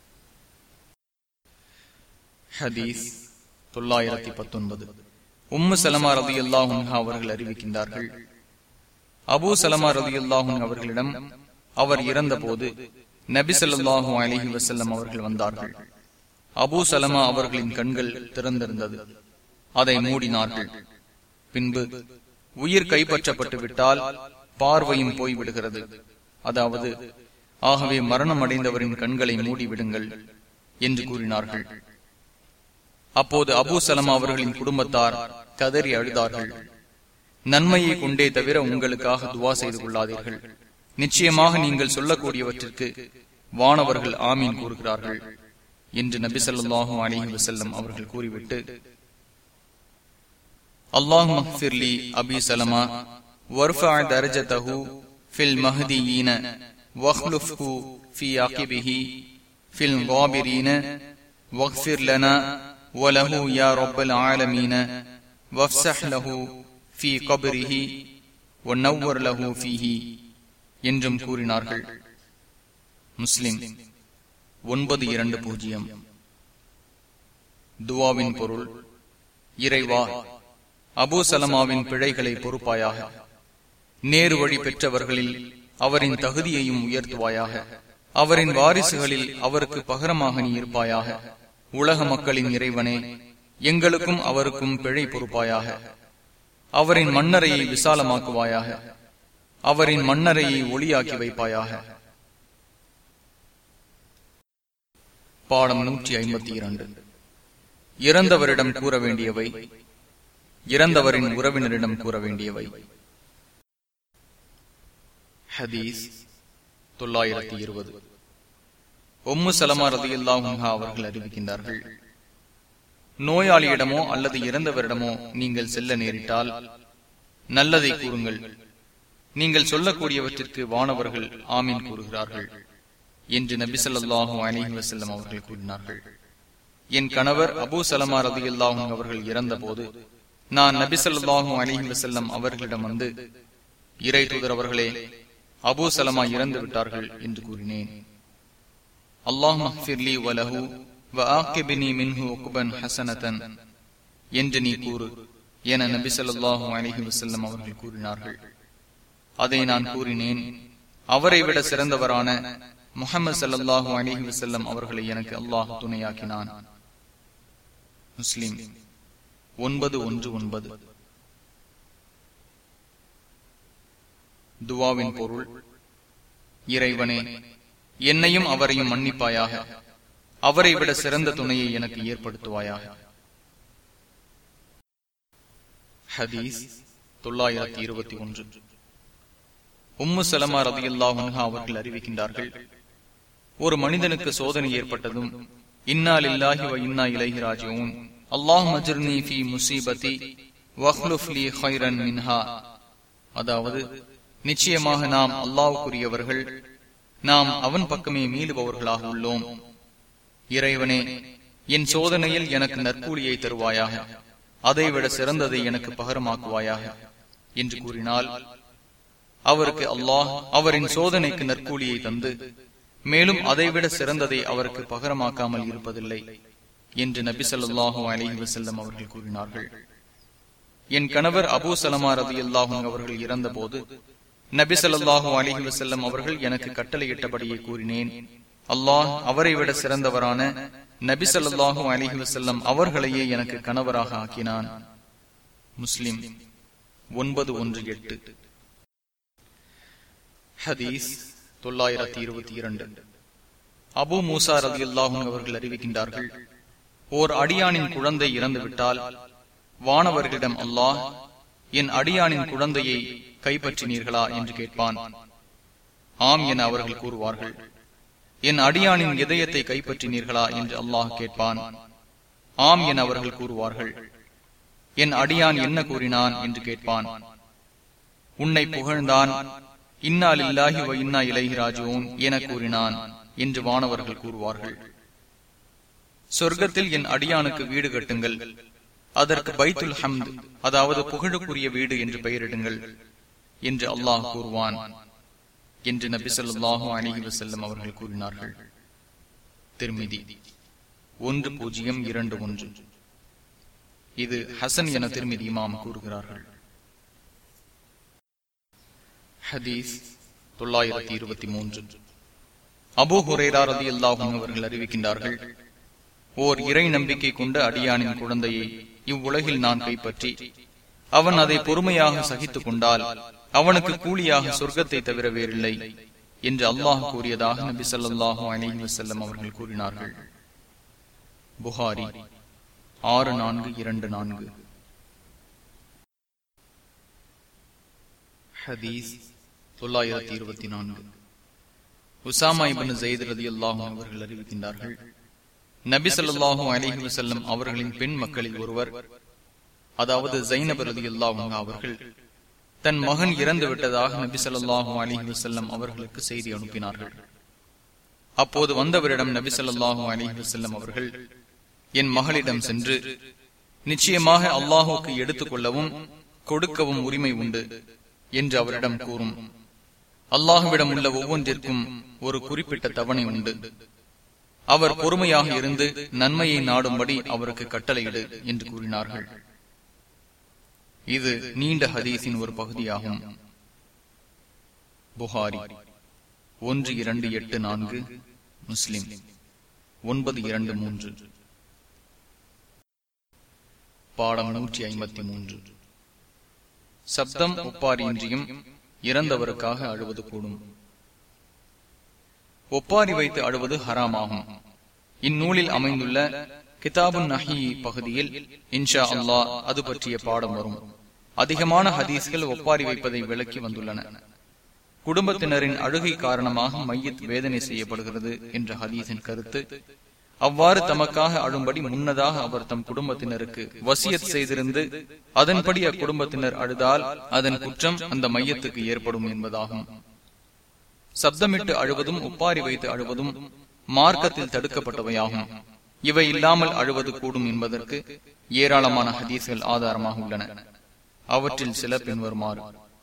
ஹதீஸ் தொள்ளாயிரத்தி பத்தொன்பது உம்மு சலமா ரதி அல்லாஹும் அவர்கள் அறிவிக்கின்றார்கள் அபு சலமா ரதி அல்லாஹும் அவர்களிடம் அவர் இறந்த போது நபி சொல்லாஹு அலிஹி வசல்லம் அவர்கள் வந்தார்கள் அபு சலமா அவர்களின் கண்கள் திறந்திருந்தது அதை மூடினார்கள் பின்பு உயிர் கைப்பற்றப்பட்டு விட்டால் பார்வையும் போய்விடுகிறது அதாவது ஆகவே மரணம் அடைந்தவரின் கண்களை மூடிவிடுங்கள் என்று கூறினார்கள் அப்போது அபு சலமா அவர்களின் குடும்பத்தார் கதறி அழுதார்கள் நன்மையை கொண்டே தவிர உங்களுக்காக துவா செய்து கொள்ளாதீர்கள் நிச்சயமாக நீங்கள் சொல்லக்கூடியவற்றிற்கு வானவர்கள் ஆமீன் கூறுகிறார்கள் என்று நபி சொல்லாஹு அலிஹி வசல்லம் அவர்கள் கூறிவிட்டு அல்லாஹ் மஹ்பிர்லி அபி சலமா வர்ஃபா தரஜதஹு ஃபில் மஹ்தியீன வஹ்லுஃப்ஹு ஃபி அகிபிஹி ஃபில் காபிரீன வக்ஃபிர் லனா وله يا رب العالمين وافسح له في قبره ونور له فيه என்றும் கூறினார்கள் முஸ்லிம் ஒன்பது இரண்டு பூஜ்ஜியம் துவாவின் பொருள் இறைவா அபு சலமாவின் பிழைகளை பொறுப்பாயாக நேரு வழி பெற்றவர்களில் அவரின் தகுதியையும் உயர்த்துவாயாக அவரின் வாரிசுகளில் அவருக்கு பகரமாக நீ இருப்பாயாக உலக மக்களின் இறைவனே எங்களுக்கும் அவருக்கும் பிழை பொறுப்பாயாக அவரின் மன்னரையை விசாலமாக்குவாயாக அவரின் மன்னரையை ஒளியாக்கி வைப்பாயாக பாடம் நூற்றி ஐம்பத்தி இரண்டு இறந்தவரிடம் கூற வேண்டியவை இறந்தவரின் உறவினரிடம் கூற வேண்டியவை ஹதீஸ் தொள்ளாயிரத்தி இருபது ஒம்மு சலமா ரதி அவர்கள் அறிவிக்கின்றார்கள் நோயாளியிடமோ அல்லது இறந்தவரிடமோ நீங்கள் செல்ல நேரிட்டால் நல்லதை கூறுங்கள் நீங்கள் சொல்லக்கூடியவற்றிற்கு வானவர்கள் ஆமீன் கூறுகிறார்கள் என்று நபி சொல்லாஹு அலிஹி வசல்லம் அவர்கள் கூறினார்கள் என் கணவர் அபு சலமா ரதி அவர்கள் இறந்த போது நான் நபி சொல்லாஹு அலிஹி வசல்லம் அவர்களிடம் வந்து இறை தூதர் அவர்களே அபு சலமா இறந்து விட்டார்கள் என்று கூறினேன் அல்லாஹ் மஹ்பிர்லி வலஹு என்று நீ கூறு என நபி சொல்லாஹு அலிஹி வசல்லம் அவர்கள் கூறினார்கள் அதை நான் கூறினேன் அவரை விட சிறந்தவரான முகமது சல்லாஹூ அலிஹி வசல்லம் அவர்களை எனக்கு அல்லாஹ் துணையாக்கினான் முஸ்லிம் ஒன்பது ஒன்று ஒன்பது துவாவின் பொருள் இறைவனே என்னையும் அவரையும் மன்னிப்பாயாக அவரை விட சிறந்த துணையை எனக்கு ஏற்படுத்துவாயாக ஹதீஸ் தொள்ளாயிரத்தி இருபத்தி ஒன்று உம்மு சலமா ரதி அவர்கள் அறிவிக்கின்றார்கள் ஒரு மனிதனுக்கு சோதனை ஏற்பட்டதும் இன்னால் இல்லாஹி வ இன்னா இலகி ராஜியூன் அல்லாஹ் மஜர்னி ஃபி முசீபதி வஹ்லுஃப்லி ஹைரன் மின்ஹா அதாவது நிச்சயமாக நாம் அல்லாவுக்குரியவர்கள் நாம் அவன் பக்கமே மீளுபவர்களாக உள்ளோம் இறைவனே என் சோதனையில் எனக்கு நற்கூலியை தருவாயாக அதைவிட சிறந்ததை எனக்கு பகரமாக்குவாயாக என்று கூறினால் அவருக்கு அல்லாஹ் அவரின் சோதனைக்கு நற்கூலியை தந்து மேலும் அதைவிட சிறந்ததை அவருக்கு பகரமாக்காமல் இருப்பதில்லை என்று நபி சொல்லாஹு அலஹி வசல்லம் அவர்கள் கூறினார்கள் என் கணவர் அபு சலமா ரதி அல்லாஹும் அவர்கள் இறந்த போது நபி சொல்லாஹு அலஹி வசல்லம் அவர்கள் எனக்கு கட்டளையிட்டபடியே கூறினேன் அல்லாஹ் அவரை விட சிறந்தவரான நபி சொல்லாஹு அலஹி வசல்லம் அவர்களையே எனக்கு கணவராக ஆக்கினான் முஸ்லிம் ஒன்பது ஒன்று எட்டு ஹதீஸ் தொள்ளாயிரத்தி இருபத்தி இரண்டு அபு மூசா ரதி அல்லாஹும் அவர்கள் அறிவிக்கின்றார்கள் ஓர் அடியானின் குழந்தை இறந்துவிட்டால் வானவர்களிடம் அல்லாஹ் என் அடியானின் குழந்தையை கைப்பற்றினீர்களா என்று கேட்பான் ஆம் என அவர்கள் கூறுவார்கள் என் அடியானின் இதயத்தை கைப்பற்றினீர்களா என்று அல்லாஹ் கேட்பான் ஆம் என அவர்கள் கூறுவார்கள் என் அடியான் என்ன கூறினான் என்று கேட்பான் உன்னை புகழ்ந்தான் இன்னால் இல்லாஹி வ இன்னா இலகி ராஜோன் என கூறினான் என்று வானவர்கள் கூறுவார்கள் சொர்க்கத்தில் என் அடியானுக்கு வீடு கட்டுங்கள் அதற்கு பைத்துல் ஹம்த் அதாவது புகழுக்குரிய வீடு என்று பெயரிடுங்கள் என்று அல்லாஹ் கூறுவான் என்று நபி சொல்லாஹு அணிஹி வசல்லம் அவர்கள் கூறினார்கள் திருமிதி ஒன்று பூஜ்ஜியம் இரண்டு ஒன்று இது ஹசன் என திருமிதி இமாம் கூறுகிறார்கள் ஹதீஸ் தொள்ளாயிரத்தி இருபத்தி மூன்று அபு ஹுரேரா ரதி அல்லாஹும் அவர்கள் அறிவிக்கின்றார்கள் ஓர் இறை நம்பிக்கை கொண்ட அடியானின் குழந்தையை இவ்வுலகில் நான் கைப்பற்றி அவன் அதை பொறுமையாக சகித்துக் கொண்டால் அவனுக்கு கூலியாக சொர்க்கத்தை தவிர வேறில்லை என்று அல்லாஹ் கூறியதாக நபி சொல்லாஹு அலஹி வசல்லம் அவர்கள் கூறினார்கள் புகாரி ஆறு நான்கு இரண்டு நான்கு ஹதீஸ் தொள்ளாயிரத்தி இருபத்தி நான்கு உசாமா இபின் ஜெயித் ரதி அல்லாஹும் அவர்கள் அறிவிக்கின்றார்கள் நபி சொல்லாஹு அலிஹி வசல்லம் அவர்களின் பெண் மக்களில் ஒருவர் அதாவது ஜைனப் ரதி அல்லாஹும் அவர்கள் தன் மகன் இறந்து விட்டதாக நபி சொல்லாஹு அலிஹி வசல்லம் அவர்களுக்கு செய்தி அனுப்பினார்கள் அப்போது வந்தவரிடம் நபி சொல்லாஹு அலிஹி வசல்லம் அவர்கள் என் மகளிடம் சென்று நிச்சயமாக அல்லாஹுக்கு எடுத்துக் கொள்ளவும் கொடுக்கவும் உரிமை உண்டு என்று அவரிடம் கூறும் அல்லாஹுவிடம் உள்ள ஒவ்வொன்றிற்கும் ஒரு குறிப்பிட்ட தவணை உண்டு அவர் பொறுமையாக இருந்து நன்மையை நாடும்படி அவருக்கு கட்டளையிடு என்று கூறினார்கள் இது நீண்ட ஹதீஸின் ஒரு பகுதியாகும் புகாரி ஒன்று இரண்டு எட்டு நான்கு முஸ்லிம் ஒன்பது இரண்டு மூன்று பாடம் நூற்றி ஐம்பத்தி மூன்று சப்தம் ஒப்பாரியின்றியும் இறந்தவருக்காக அழுவது கூடும் ஒப்பாரி வைத்து அழுவது ஹராமாகும் இந்நூலில் அமைந்துள்ள கிதாபுன் நஹி பகுதியில் இன்ஷா அல்லாஹ் அது பற்றிய பாடம் வரும் அதிகமான ஹதீஸ்கள் ஒப்பாரி வைப்பதை விளக்கி வந்துள்ளன குடும்பத்தினரின் அழுகை காரணமாக மையத் வேதனை செய்யப்படுகிறது என்ற ஹதீஸின் கருத்து அவ்வாறு தமக்காக அழும்படி முன்னதாக அவர் தம் குடும்பத்தினருக்கு வசியத் செய்திருந்து அதன்படி அக்குடும்பத்தினர் அழுதால் அதன் குற்றம் அந்த மையத்துக்கு ஏற்படும் என்பதாகும் சப்தமிட்டு அழுவதும் உப்பாரி வைத்து அழுவதும் மார்க்கத்தில் தடுக்கப்பட்டவையாகும் இவை இல்லாமல் அழுவது கூடும் என்பதற்கு ஏராளமான ஹதீஸ்கள் ஆதாரமாக உள்ளன அவற்றில் சில பின்வருமாறு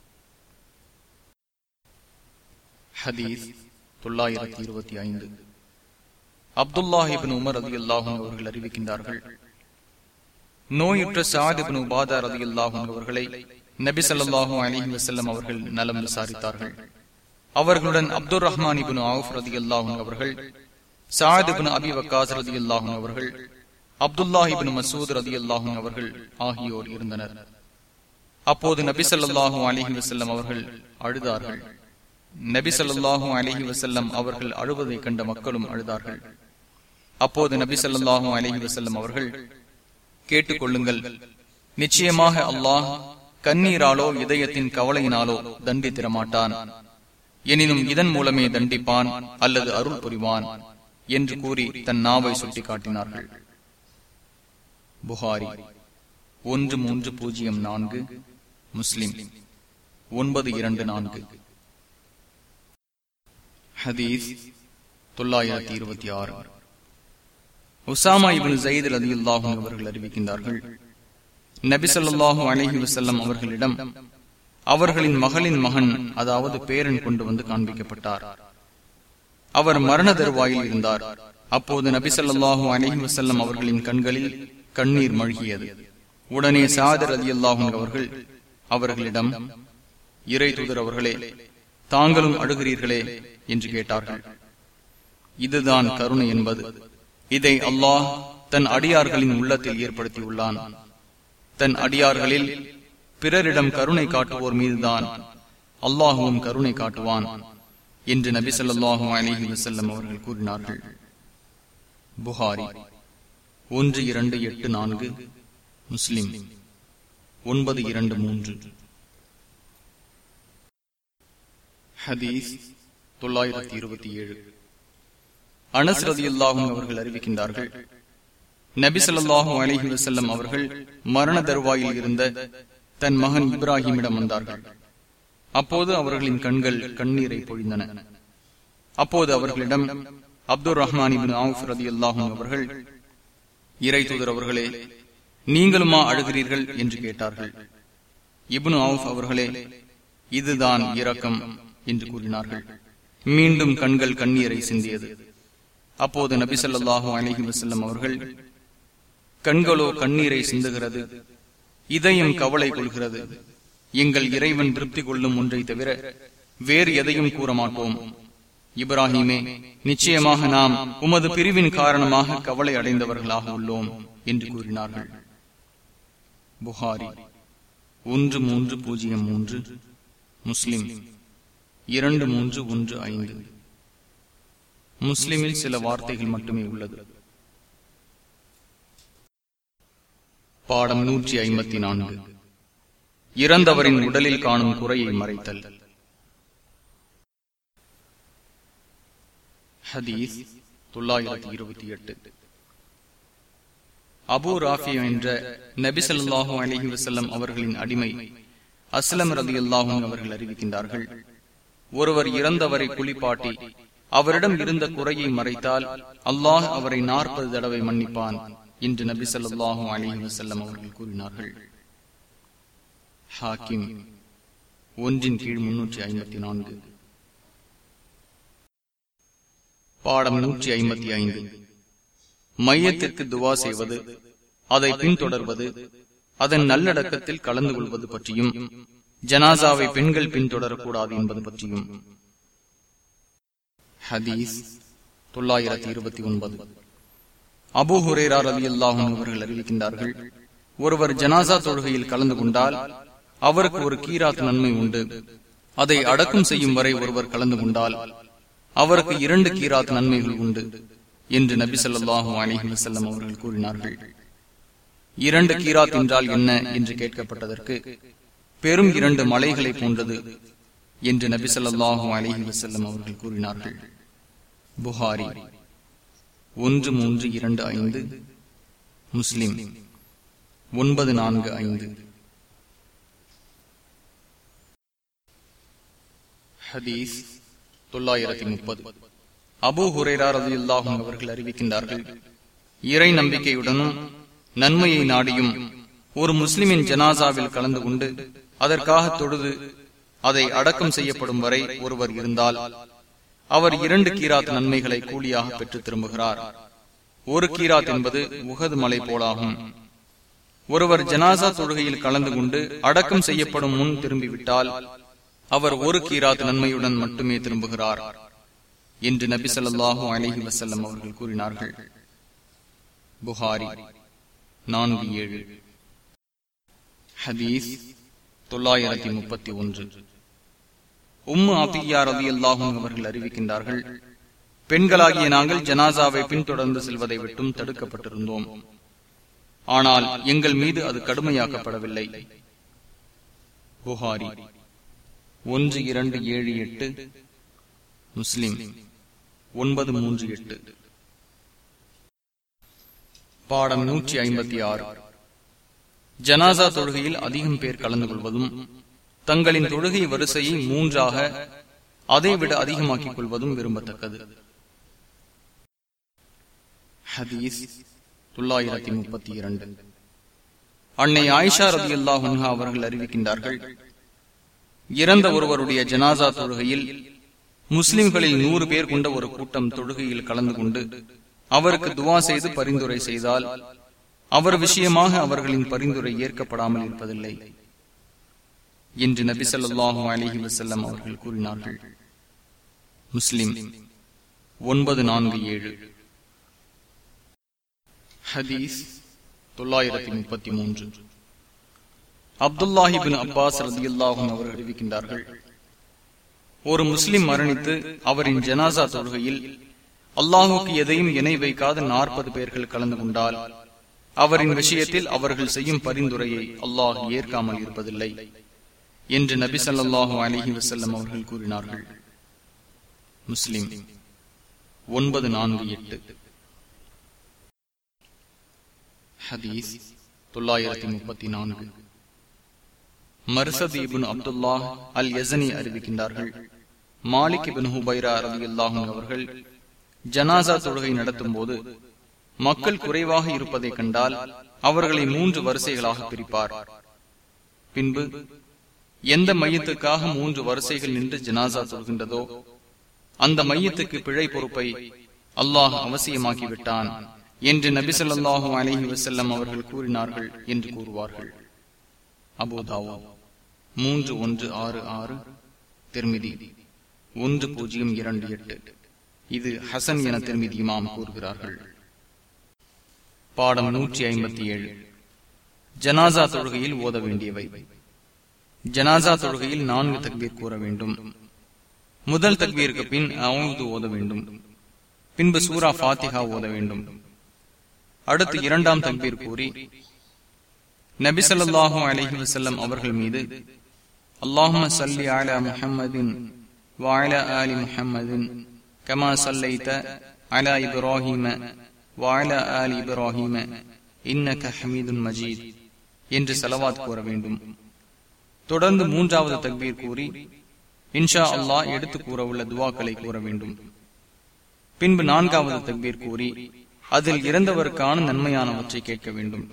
ஹதீஸ் தொள்ளாயிரத்தி இருபத்தி ஐந்து அப்துல்லாஹிபின் உமர் அதி அல்லாஹும் அவர்கள் அறிவிக்கின்றார்கள் நோயுற்ற சாதிபின் உபாதா ரதி அல்லாஹும் அவர்களை நபி சொல்லாஹூ அலிஹி வசல்லம் அவர்கள் நலம் விசாரித்தார்கள் அவர்களுடன் அப்துல் ரஹ்மான் இபின் ஆஃப் ரதி அல்லாஹும் அவர்கள் சாதிபின் அபி வக்காஸ் ரதி அல்லாஹும் அவர்கள் அப்துல்லாஹிபின் மசூத் ரதி அல்லாஹும் அவர்கள் ஆகியோர் இருந்தனர் அப்போது நபி சொல்லாஹூ அலிஹி வசல்லம் அவர்கள் அழுதார்கள் நபி சொல்லாஹூ அலிஹி வசல்லம் அவர்கள் அழுவதை கண்ட மக்களும் அழுதார்கள் அப்போது நபி சொல்லாஹூ அலிஹி வசல்லம் அவர்கள் கேட்டுக்கொள்ளுங்கள் நிச்சயமாக அல்லாஹ் கண்ணீராலோ இதயத்தின் கவலையினாலோ தண்டித்திட மாட்டான் எனினும் இதன் மூலமே தண்டிப்பான் அல்லது அருள் புரிவான் என்று கூறி தன் நாவை சுட்டிக்காட்டினார்கள் புகாரி ஒன்று மூன்று பூஜ்ஜியம் நான்கு முஸ்லிம் ஒன்பது இரண்டு நான்கு ஹதீஸ் தொள்ளாயிரத்தி இருபத்தி ஆறு உசாமா இபின் ஜயித் ரதி அல்லாஹும் அவர்கள் அறிவிக்கின்றார்கள் நபி சொல்லாஹு அலஹி வசல்லம் அவர்களிடம் அவர்களின் மகளின் மகன் அதாவது பேரன் கொண்டு வந்து காண்பிக்கப்பட்டார் அவர் மரண தருவாயில் இருந்தார் அப்போது நபி சொல்லாஹு அலஹி வசல்லம் அவர்களின் கண்களில் கண்ணீர் மழ்கியது உடனே சாதர் அலி அல்லாஹும் அவர்கள் அவர்களிடம் இறை தூதர் அவர்களே தாங்களும் அழுகிறீர்களே என்று கேட்டார்கள் இதுதான் கருணை என்பது இதை அல்லாஹ் தன் அடியார்களின் உள்ளத்தில் ஏற்படுத்தியுள்ளான் தன் அடியார்களில் பிறரிடம் கருணை காட்டுவோர் மீதுதான் அல்லாஹுவும் கருணை காட்டுவான் என்று நபி சொல்லாஹு அலிஹி வசல்லம் அவர்கள் கூறினார்கள் புகாரி ஒன்று இரண்டு எட்டு நான்கு முஸ்லிம் ஒன்பது இரண்டு மூன்று ஹதீஸ் தொள்ளாயிரத்தி இருபத்தி ஏழு அனஸ் ரதி அல்லாஹும் அவர்கள் அறிவிக்கின்றார்கள் நபி சொல்லாஹு அலிஹி வசல்லம் அவர்கள் மரண தருவாயில் இருந்த தன் மகன் இப்ராஹிமிடம் வந்தார்கள் அப்போது அவர்களின் கண்கள் கண்ணீரை பொழிந்தன அப்போது அவர்களிடம் அப்துல் ரஹ்மான் ஆவுஃப் ரதி அல்லாஹும் அவர்கள் இறை தூதர் அவர்களே நீங்களுமா அழுகிறீர்கள் என்று கேட்டார்கள் இப்னு ஆவுஃப் அவர்களே இதுதான் இரக்கம் என்று கூறினார்கள் மீண்டும் கண்கள் கண்ணீரை சிந்தியது அப்போது நபி சொல்லாஹு அலஹி வசல்லம் அவர்கள் கண்களோ கண்ணீரை சிந்துகிறது இதயம் கவலை கொள்கிறது எங்கள் இறைவன் திருப்தி கொள்ளும் ஒன்றை தவிர வேறு எதையும் கூற மாட்டோம் இப்ராஹிமே நிச்சயமாக நாம் உமது பிரிவின் காரணமாக கவலை அடைந்தவர்களாக உள்ளோம் என்று கூறினார்கள் புகாரி ஒன்று மூன்று பூஜ்ஜியம் மூன்று முஸ்லிம் இரண்டு மூன்று ஒன்று ஐந்து முஸ்லிமில் சில வார்த்தைகள் மட்டுமே உள்ளது பாடம் நூற்றி ஐம்பத்தி நான்கு இறந்தவரின் உடலில் காணும் குறையை மறைத்தல் ஹதீஸ் தொள்ளாயிரத்தி இருபத்தி எட்டு அபு ராஃபியா என்ற நபிசல்லாஹு அலஹி வசல்லம் அவர்களின் அடிமை அஸ்லம் ரதி அல்லாஹும் அவர்கள் அறிவிக்கின்றார்கள் ஒருவர் இறந்தவரை குளிப்பாட்டி அவரிடம் இருந்த குறையை மறைத்தால் அல்லாஹ் அவரை நாற்பது தடவை மன்னிப்பான் என்று நபி சொல்லாஹு அலிஹி வசல்லம் அவர்கள் கூறினார்கள் ஹாக்கிம் ஒன்றின் கீழ் முன்னூற்றி ஐம்பத்தி நான்கு பாடம் நூற்றி ஐம்பத்தி ஐந்து மையத்திற்கு துவா செய்வது அதை பின்தொடர்வது அதன் நல்லடக்கத்தில் கலந்து கொள்வது பற்றியும் ஜனாசாவை பெண்கள் பின்தொடரக்கூடாது என்பது பற்றியும் ஹதீஸ் தொள்ளாயிரத்தி இருபத்தி ஒன்பது அபு ஹுரேரார் அலி அல்லாஹும் அவர்கள் அறிவிக்கின்றார்கள் ஒருவர் ஜனாசா தொழுகையில் கலந்து கொண்டால் அவருக்கு ஒரு கீராத் நன்மை உண்டு அதை அடக்கம் செய்யும் வரை ஒருவர் கலந்து கொண்டால் அவருக்கு இரண்டு கீராத் நன்மைகள் உண்டு என்று நபி சொல்லாஹு அலிஹி வசல்லம் அவர்கள் கூறினார்கள் இரண்டு கீராத் என்றால் என்ன என்று கேட்கப்பட்டதற்கு பெரும் இரண்டு மலைகளை போன்றது என்று நபி ஸல்லல்லாஹு அலைஹி வஸல்லம் அவர்கள் கூறினார்கள் புகாரி ஒன்று மூன்று இரண்டு ஐந்து முஸ்லிம் ஒன்பது நான்கு ஐந்து ஹதீஸ் தொள்ளாயிரத்தி முப்பது அபு ஹுரேரா ரலியல்லாஹு அவர்கள் அறிவிக்கின்றார்கள் இறை நம்பிக்கையுடனும் நன்மையை நாடியும் ஒரு முஸ்லிமின் ஜனாசாவில் கலந்து கொண்டு அதற்காக தொழுது அதை அடக்கம் செய்யப்படும் வரை ஒருவர் இருந்தால் அவர் இரண்டு கீராத் நன்மைகளை கூலியாக பெற்று திரும்புகிறார் ஒரு கீராத் என்பது உகது மலை போலாகும் ஒருவர் ஜனாசா தொழுகையில் கலந்து கொண்டு அடக்கம் செய்யப்படும் முன் திரும்பிவிட்டால் அவர் ஒரு கீராத் நன்மையுடன் மட்டுமே திரும்புகிறார் என்று நபி ஸல்லல்லாஹு அலைஹி வஸல்லம் அவர்கள் கூறினார்கள் புகாரி நான்கு ஏழு ஹதீஸ் தொள்ளாயிரத்தி முப்பத்தி ஒன்று உம்மு அபியா ரவி அல்லாஹும் அவர்கள் அறிவிக்கின்றார்கள் பெண்களாகிய நாங்கள் ஜனாசாவை பின்தொடர்ந்து செல்வதை விட்டும் தடுக்கப்பட்டிருந்தோம் ஆனால் எங்கள் மீது அது கடுமையாக்கப்படவில்லை புகாரி ஒன்று இரண்டு ஏழு எட்டு முஸ்லிம் ஒன்பது மூன்று எட்டு பாடம் நூற்றி ஐம்பத்தி ஆறு ஜனாசா தொழுகையில் அதிகம் பேர் கலந்து கொள்வதும் தங்களின் தொழுகை வரிசையை மூன்றாக அதைவிட அதிகமாக்கிக் கொள்வதும் விரும்பத்தக்கது ஹதீஸ் தொள்ளாயிரத்தி முப்பத்தி இரண்டு அன்னை ஆயிஷா ரதி அல்லாஹா அவர்கள் அறிவிக்கின்றார்கள் இறந்த ஒருவருடைய ஜனாசா தொழுகையில் முஸ்லிம்களில் நூறு பேர் கொண்ட ஒரு கூட்டம் தொழுகையில் கலந்து கொண்டு அவருக்கு துவா செய்து பரிந்துரை செய்தால் அவர் விஷயமாக அவர்களின் பரிந்துரை ஏற்கப்படாமல் இருப்பதில்லை என்று நபி சொல்லாஹு அலிஹி வசல்லம் அவர்கள் கூறினார்கள் முஸ்லிம் ஒன்பது நான்கு ஏழு ஹதீஸ் தொள்ளாயிரத்தி முப்பத்தி மூன்று அப்துல்லாஹிபின் அப்பாஸ் ரதியுல்லாஹும் அவர்கள் அறிவிக்கின்றார்கள் ஒரு முஸ்லிம் மரணித்து அவரின் ஜனாசா தொழுகையில் அல்லாஹுக்கு எதையும் இணை வைக்காத நாற்பது பேர்கள் கலந்து கொண்டால் அவரின் விஷயத்தில் அவர்கள் செய்யும் பரிந்துரையை அல்லாஹ் ஏற்காமல் இருப்பதில்லை என்று நபி சொல்லாஹு அலிஹி வசல்லம் அவர்கள் கூறினார்கள் முஸ்லிம் ஒன்பது நான்கு எட்டு ஹதீஸ் தொள்ளாயிரத்தி முப்பத்தி நான்கு Marthad ibn Abdullah al Yazani அறிவிக்கின்றார்கள் மாலிக் இபின் ஹுபைரா ரவி அல்லாஹும் அவர்கள் ஜனாசா தொழுகை நடத்தும் போது மக்கள் குறைவாக இருப்பதை கண்டால் அவர்களை மூன்று வரிசைகளாக பிரிப்பார் பின்பு எந்த மையத்துக்காக மூன்று வரிசைகள் நின்று ஜனாசா சொல்கின்றதோ அந்த மையத்துக்கு பிழை பொறுப்பை அல்லாஹ் அவசியமாக்கிவிட்டான் என்று நபி சொல்லாஹு அலஹி வசல்லம் அவர்கள் கூறினார்கள் என்று கூறுவார்கள் அபோதாவோ மூன்று ஒன்று ஆறு ஆறு திருமிதி ஒன்று பூஜ்ஜியம் இரண்டு எட்டு இது ஹசன் என திருமிதி இமாம் கூறுகிறார்கள் பாடம் நூற்றி ஐம்பத்தி ஏழு ஜனாசா தொழுகையில் ஓத வேண்டியவை ஜனாசா தொழுகையில் நான்கு தக்பீர் கூற வேண்டும் முதல் தக்பீருக்கு பின் அவுது ஓத வேண்டும் பின்பு சூரா ஃபாத்திஹா ஓத வேண்டும் அடுத்து இரண்டாம் தக்பீர் கூறி நபி சொல்லாஹு அலஹி வசல்லம் அவர்கள் மீது அல்லாஹும சல்லி அலா முஹம்மதின் வாயில ஆலி முஹம்மதின் கமா சல்லைத்த அலா இப்ராஹிம வாயில ஆலி இப்ராஹிம இன்னக ஹமீதுன் மஜீத் என்று செலவாத் கூற வேண்டும் தொடர்ந்து மூன்றாவது தக்பீர் கூறி இன்ஷா அல்லாஹ் எடுத்து கூற உள்ள துவாக்களை கூற வேண்டும் பின்பு நான்காவது தக்பீர் கூறி அதில் இறந்தவருக்கான நன்மையானவற்றை கேட்க வேண்டும்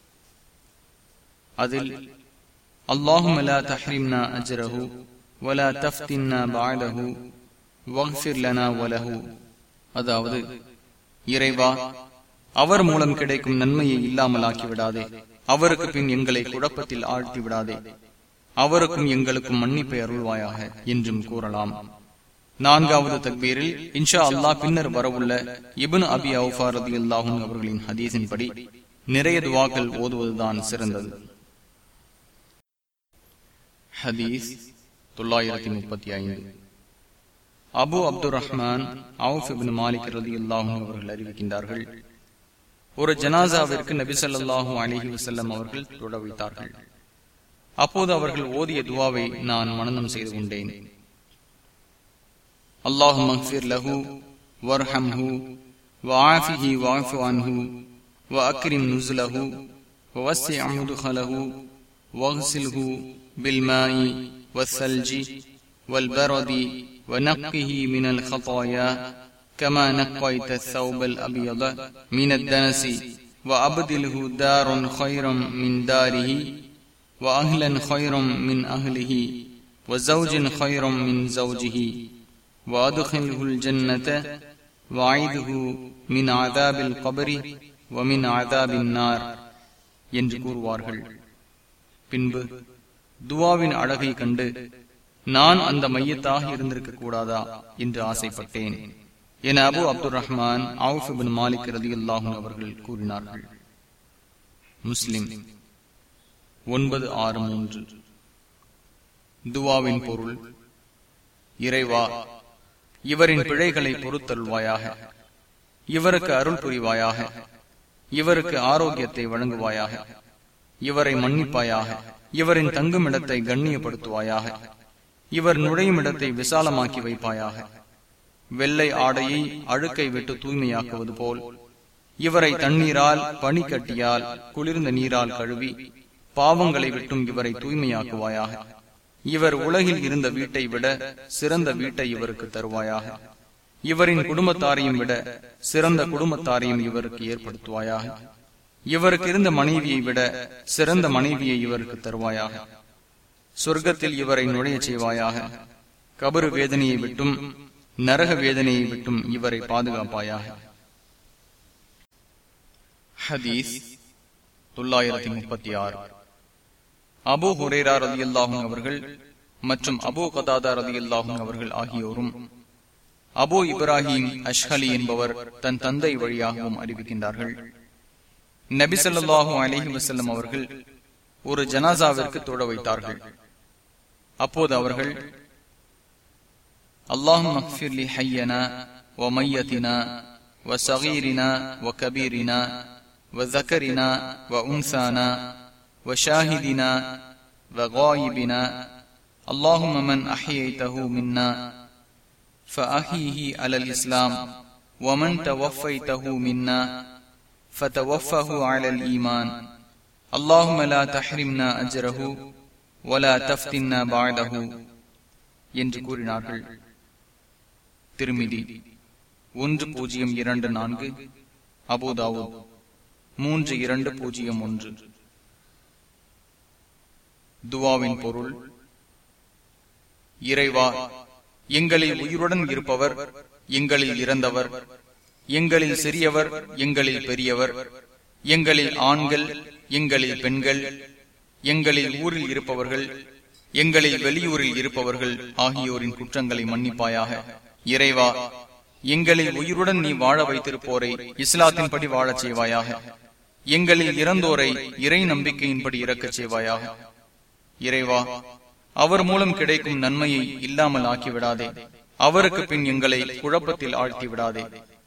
அதில் அல்லாஹும் லா தஹ்ரிம்னா அஜ்ரஹு வலா தஃப்தின்னா பாடஹு வக்ஃபிர் லனா வலஹு அதாவது இறைவா அவர் மூலம் கிடைக்கும் நன்மையை இல்லாமல் ஆக்கிவிடாதே அவருக்கு பின் எங்களை குழப்பத்தில் ஆழ்த்தி விடாதே அவருக்கும் எங்களுக்கும் மன்னிப்பை அருள்வாயாக என்றும் கூறலாம் நான்காவது தக்பீரில் இன்ஷா அல்லாஹ் பின்னர் வரவுள்ள இபன் அபி அவுஃபா ரதி அல்லாஹும் அவர்களின் ஹதீஸின்படி நிறைய துவாக்கள் ஓதுவதுதான் சிறந்தது ஹதீஸ் தொள்ளாயிரத்தி முப்பத்தி ஐந்து Abu Abdul Rahman Awf ibn Malik ரதி அல்லாஹும் அவர்கள் அறிவிக்கின்றார்கள் ஒரு ஜனாசாவிற்கு நபி ஸல்லல்லாஹு அலைஹி வஸல்லம் அவர்கள் தொட வைத்தார்கள் அப்போது அவர்கள் ஓதிய துவாவை நான் மனநம் செய்து கொண்டேன் அல்லாஹும் மக்ஃபிர் லஹு வர்ஹம்ஹு وعافه واعف عنه وأكرم نزله ووسع مدخله واغسله بالماء والثلج والبرد ونقه من الخطايا كما نقيت الثوب الأبيض من الدنس وأبدله دار خيرا من داره وأهلا خيرا من أهله وزوج خيرا من زوجه وأدخله الجنة وعيده من عذاب القبر ومن عذاب النار என்று கூறுவார்கள் பின்பு துவாவின் அழகை கண்டு நான் அந்த மையத்தாக இருந்திருக்க கூடாதா என்று ஆசைப்பட்டேன் என அபு அப்துல் ரஹ்மான் அவுபின் மாலிக் ரதி அல்லாஹும் அவர்கள் கூறினார்கள் முஸ்லிம் ஒன்பது ஆறு மூன்று துவாவின் பொருள் இறைவா இவரின் பிழைகளை பொறுத்தல்வாயாக இவருக்கு அருள் புரிவாயாக இவருக்கு ஆரோக்கியத்தை வழங்குவாயாக இவரை மன்னிப்பாயாக இவரின் தங்கும் இடத்தை கண்ணியப்படுத்துவாயாக இவர் நுழையும் இடத்தை விசாலமாக்கி வைப்பாயாக வெள்ளை ஆடையை அழுக்கை விட்டு தூய்மையாக்குவது போல் இவரை தண்ணீரால் பனிக்கட்டியால் குளிர்ந்த நீரால் கழுவி பாவங்களை விட்டும் இவரை தூய்மையாக்குவாயாக இவர் உலகில் இருந்த வீட்டை விட சிறந்த வீட்டை இவருக்கு தருவாயாக இவரின் குடும்பத்தாரையும் விட சிறந்த குடும்பத்தாரையும் இவருக்கு ஏற்படுத்துவாயாக இவருக்கு இருந்த மனைவியை விட சிறந்த மனைவியை இவருக்கு தருவாயாக சொர்க்கத்தில் இவரை நுழைய செய்வாயாக கபரு வேதனையை விட்டும் நரக வேதனையை விட்டும் இவரை பாதுகாப்பாயாக ஹதீஸ் தொள்ளாயிரத்தி முப்பத்தி ஆறு அபு ஹுரேரா ரதி அல்லாஹும் அவர்கள் மற்றும் அபு கதாதா ரதி அல்லாஹும் அவர்கள் ஆகியோரும் அபு இப்ராஹிம் அஷ்ஹலி என்பவர் தன் தந்தை வழியாகவும் அறிவிக்கின்றார்கள் நபி சொல்லாஹும் அலஹி வசல்லம் அவர்கள் ஒரு ஜனாசாவிற்கு தொட வைத்தார்கள் அப்போது அவர்கள் அல்லாஹும் அக்ஃபிர்லி ஹையனா வ மையத்தினா வ சகீரினா வ கபீரினா வ ஜக்கரினா வ உன்சானா وشاهدنا وغائبنا اللهم من أحييته منا فأحيه على الإسلام ومن توفيته منا فتوفه على الإيمان اللهم لا تحرمنا أجره ولا تفتنا بعده என்று கூறினார்கள் திருமிதி ஒன்று பூஜ்ஜியம் இரண்டு நான்கு அபுதாவு மூன்று இரண்டு பூஜ்ஜியம் ஒன்று துவாவின் பொருள் இறைவா எங்களில் உயிருடன் இருப்பவர் எங்களில் இறந்தவர் எங்களில் சிறியவர் எங்களில் பெரியவர் எங்களில் ஆண்கள் எங்களில் பெண்கள் எங்களில் ஊரில் இருப்பவர்கள் எங்களில் வெளியூரில் இருப்பவர்கள் ஆகியோரின் குற்றங்களை மன்னிப்பாயாக இறைவா எங்களில் உயிருடன் நீ வாழ வைத்திருப்போரை இஸ்லாத்தின்படி வாழச் செய்வாயாக எங்களில் இறந்தோரை இறை நம்பிக்கையின்படி இறக்கச் செய்வாயாக இறைவா அவர் மூலம் கிடைக்கும் நன்மையை இல்லாமல் ஆக்கிவிடாதே அவருக்கு பின் எங்களை குழப்பத்தில் ஆழ்த்தி விடாதே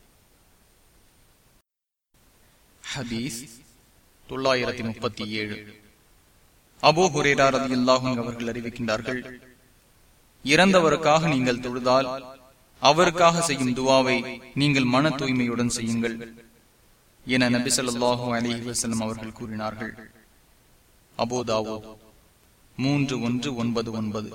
ஹதீஸ் தொள்ளாயிரத்தி முப்பத்தி ஏழு அபோ ஹுரேரா ரதி அல்லாஹும் அவர்கள் அறிவிக்கின்றார்கள் இறந்தவருக்காக நீங்கள் தொழுதால் அவருக்காக செய்யும் துவாவை நீங்கள் மன தூய்மையுடன் செய்யுங்கள் என நபி சொல்லாஹு அலி வசலம் அவர்கள் கூறினார்கள் அபோதாவோ மூன்று ஒன்று ஒன்பது ஒன்பது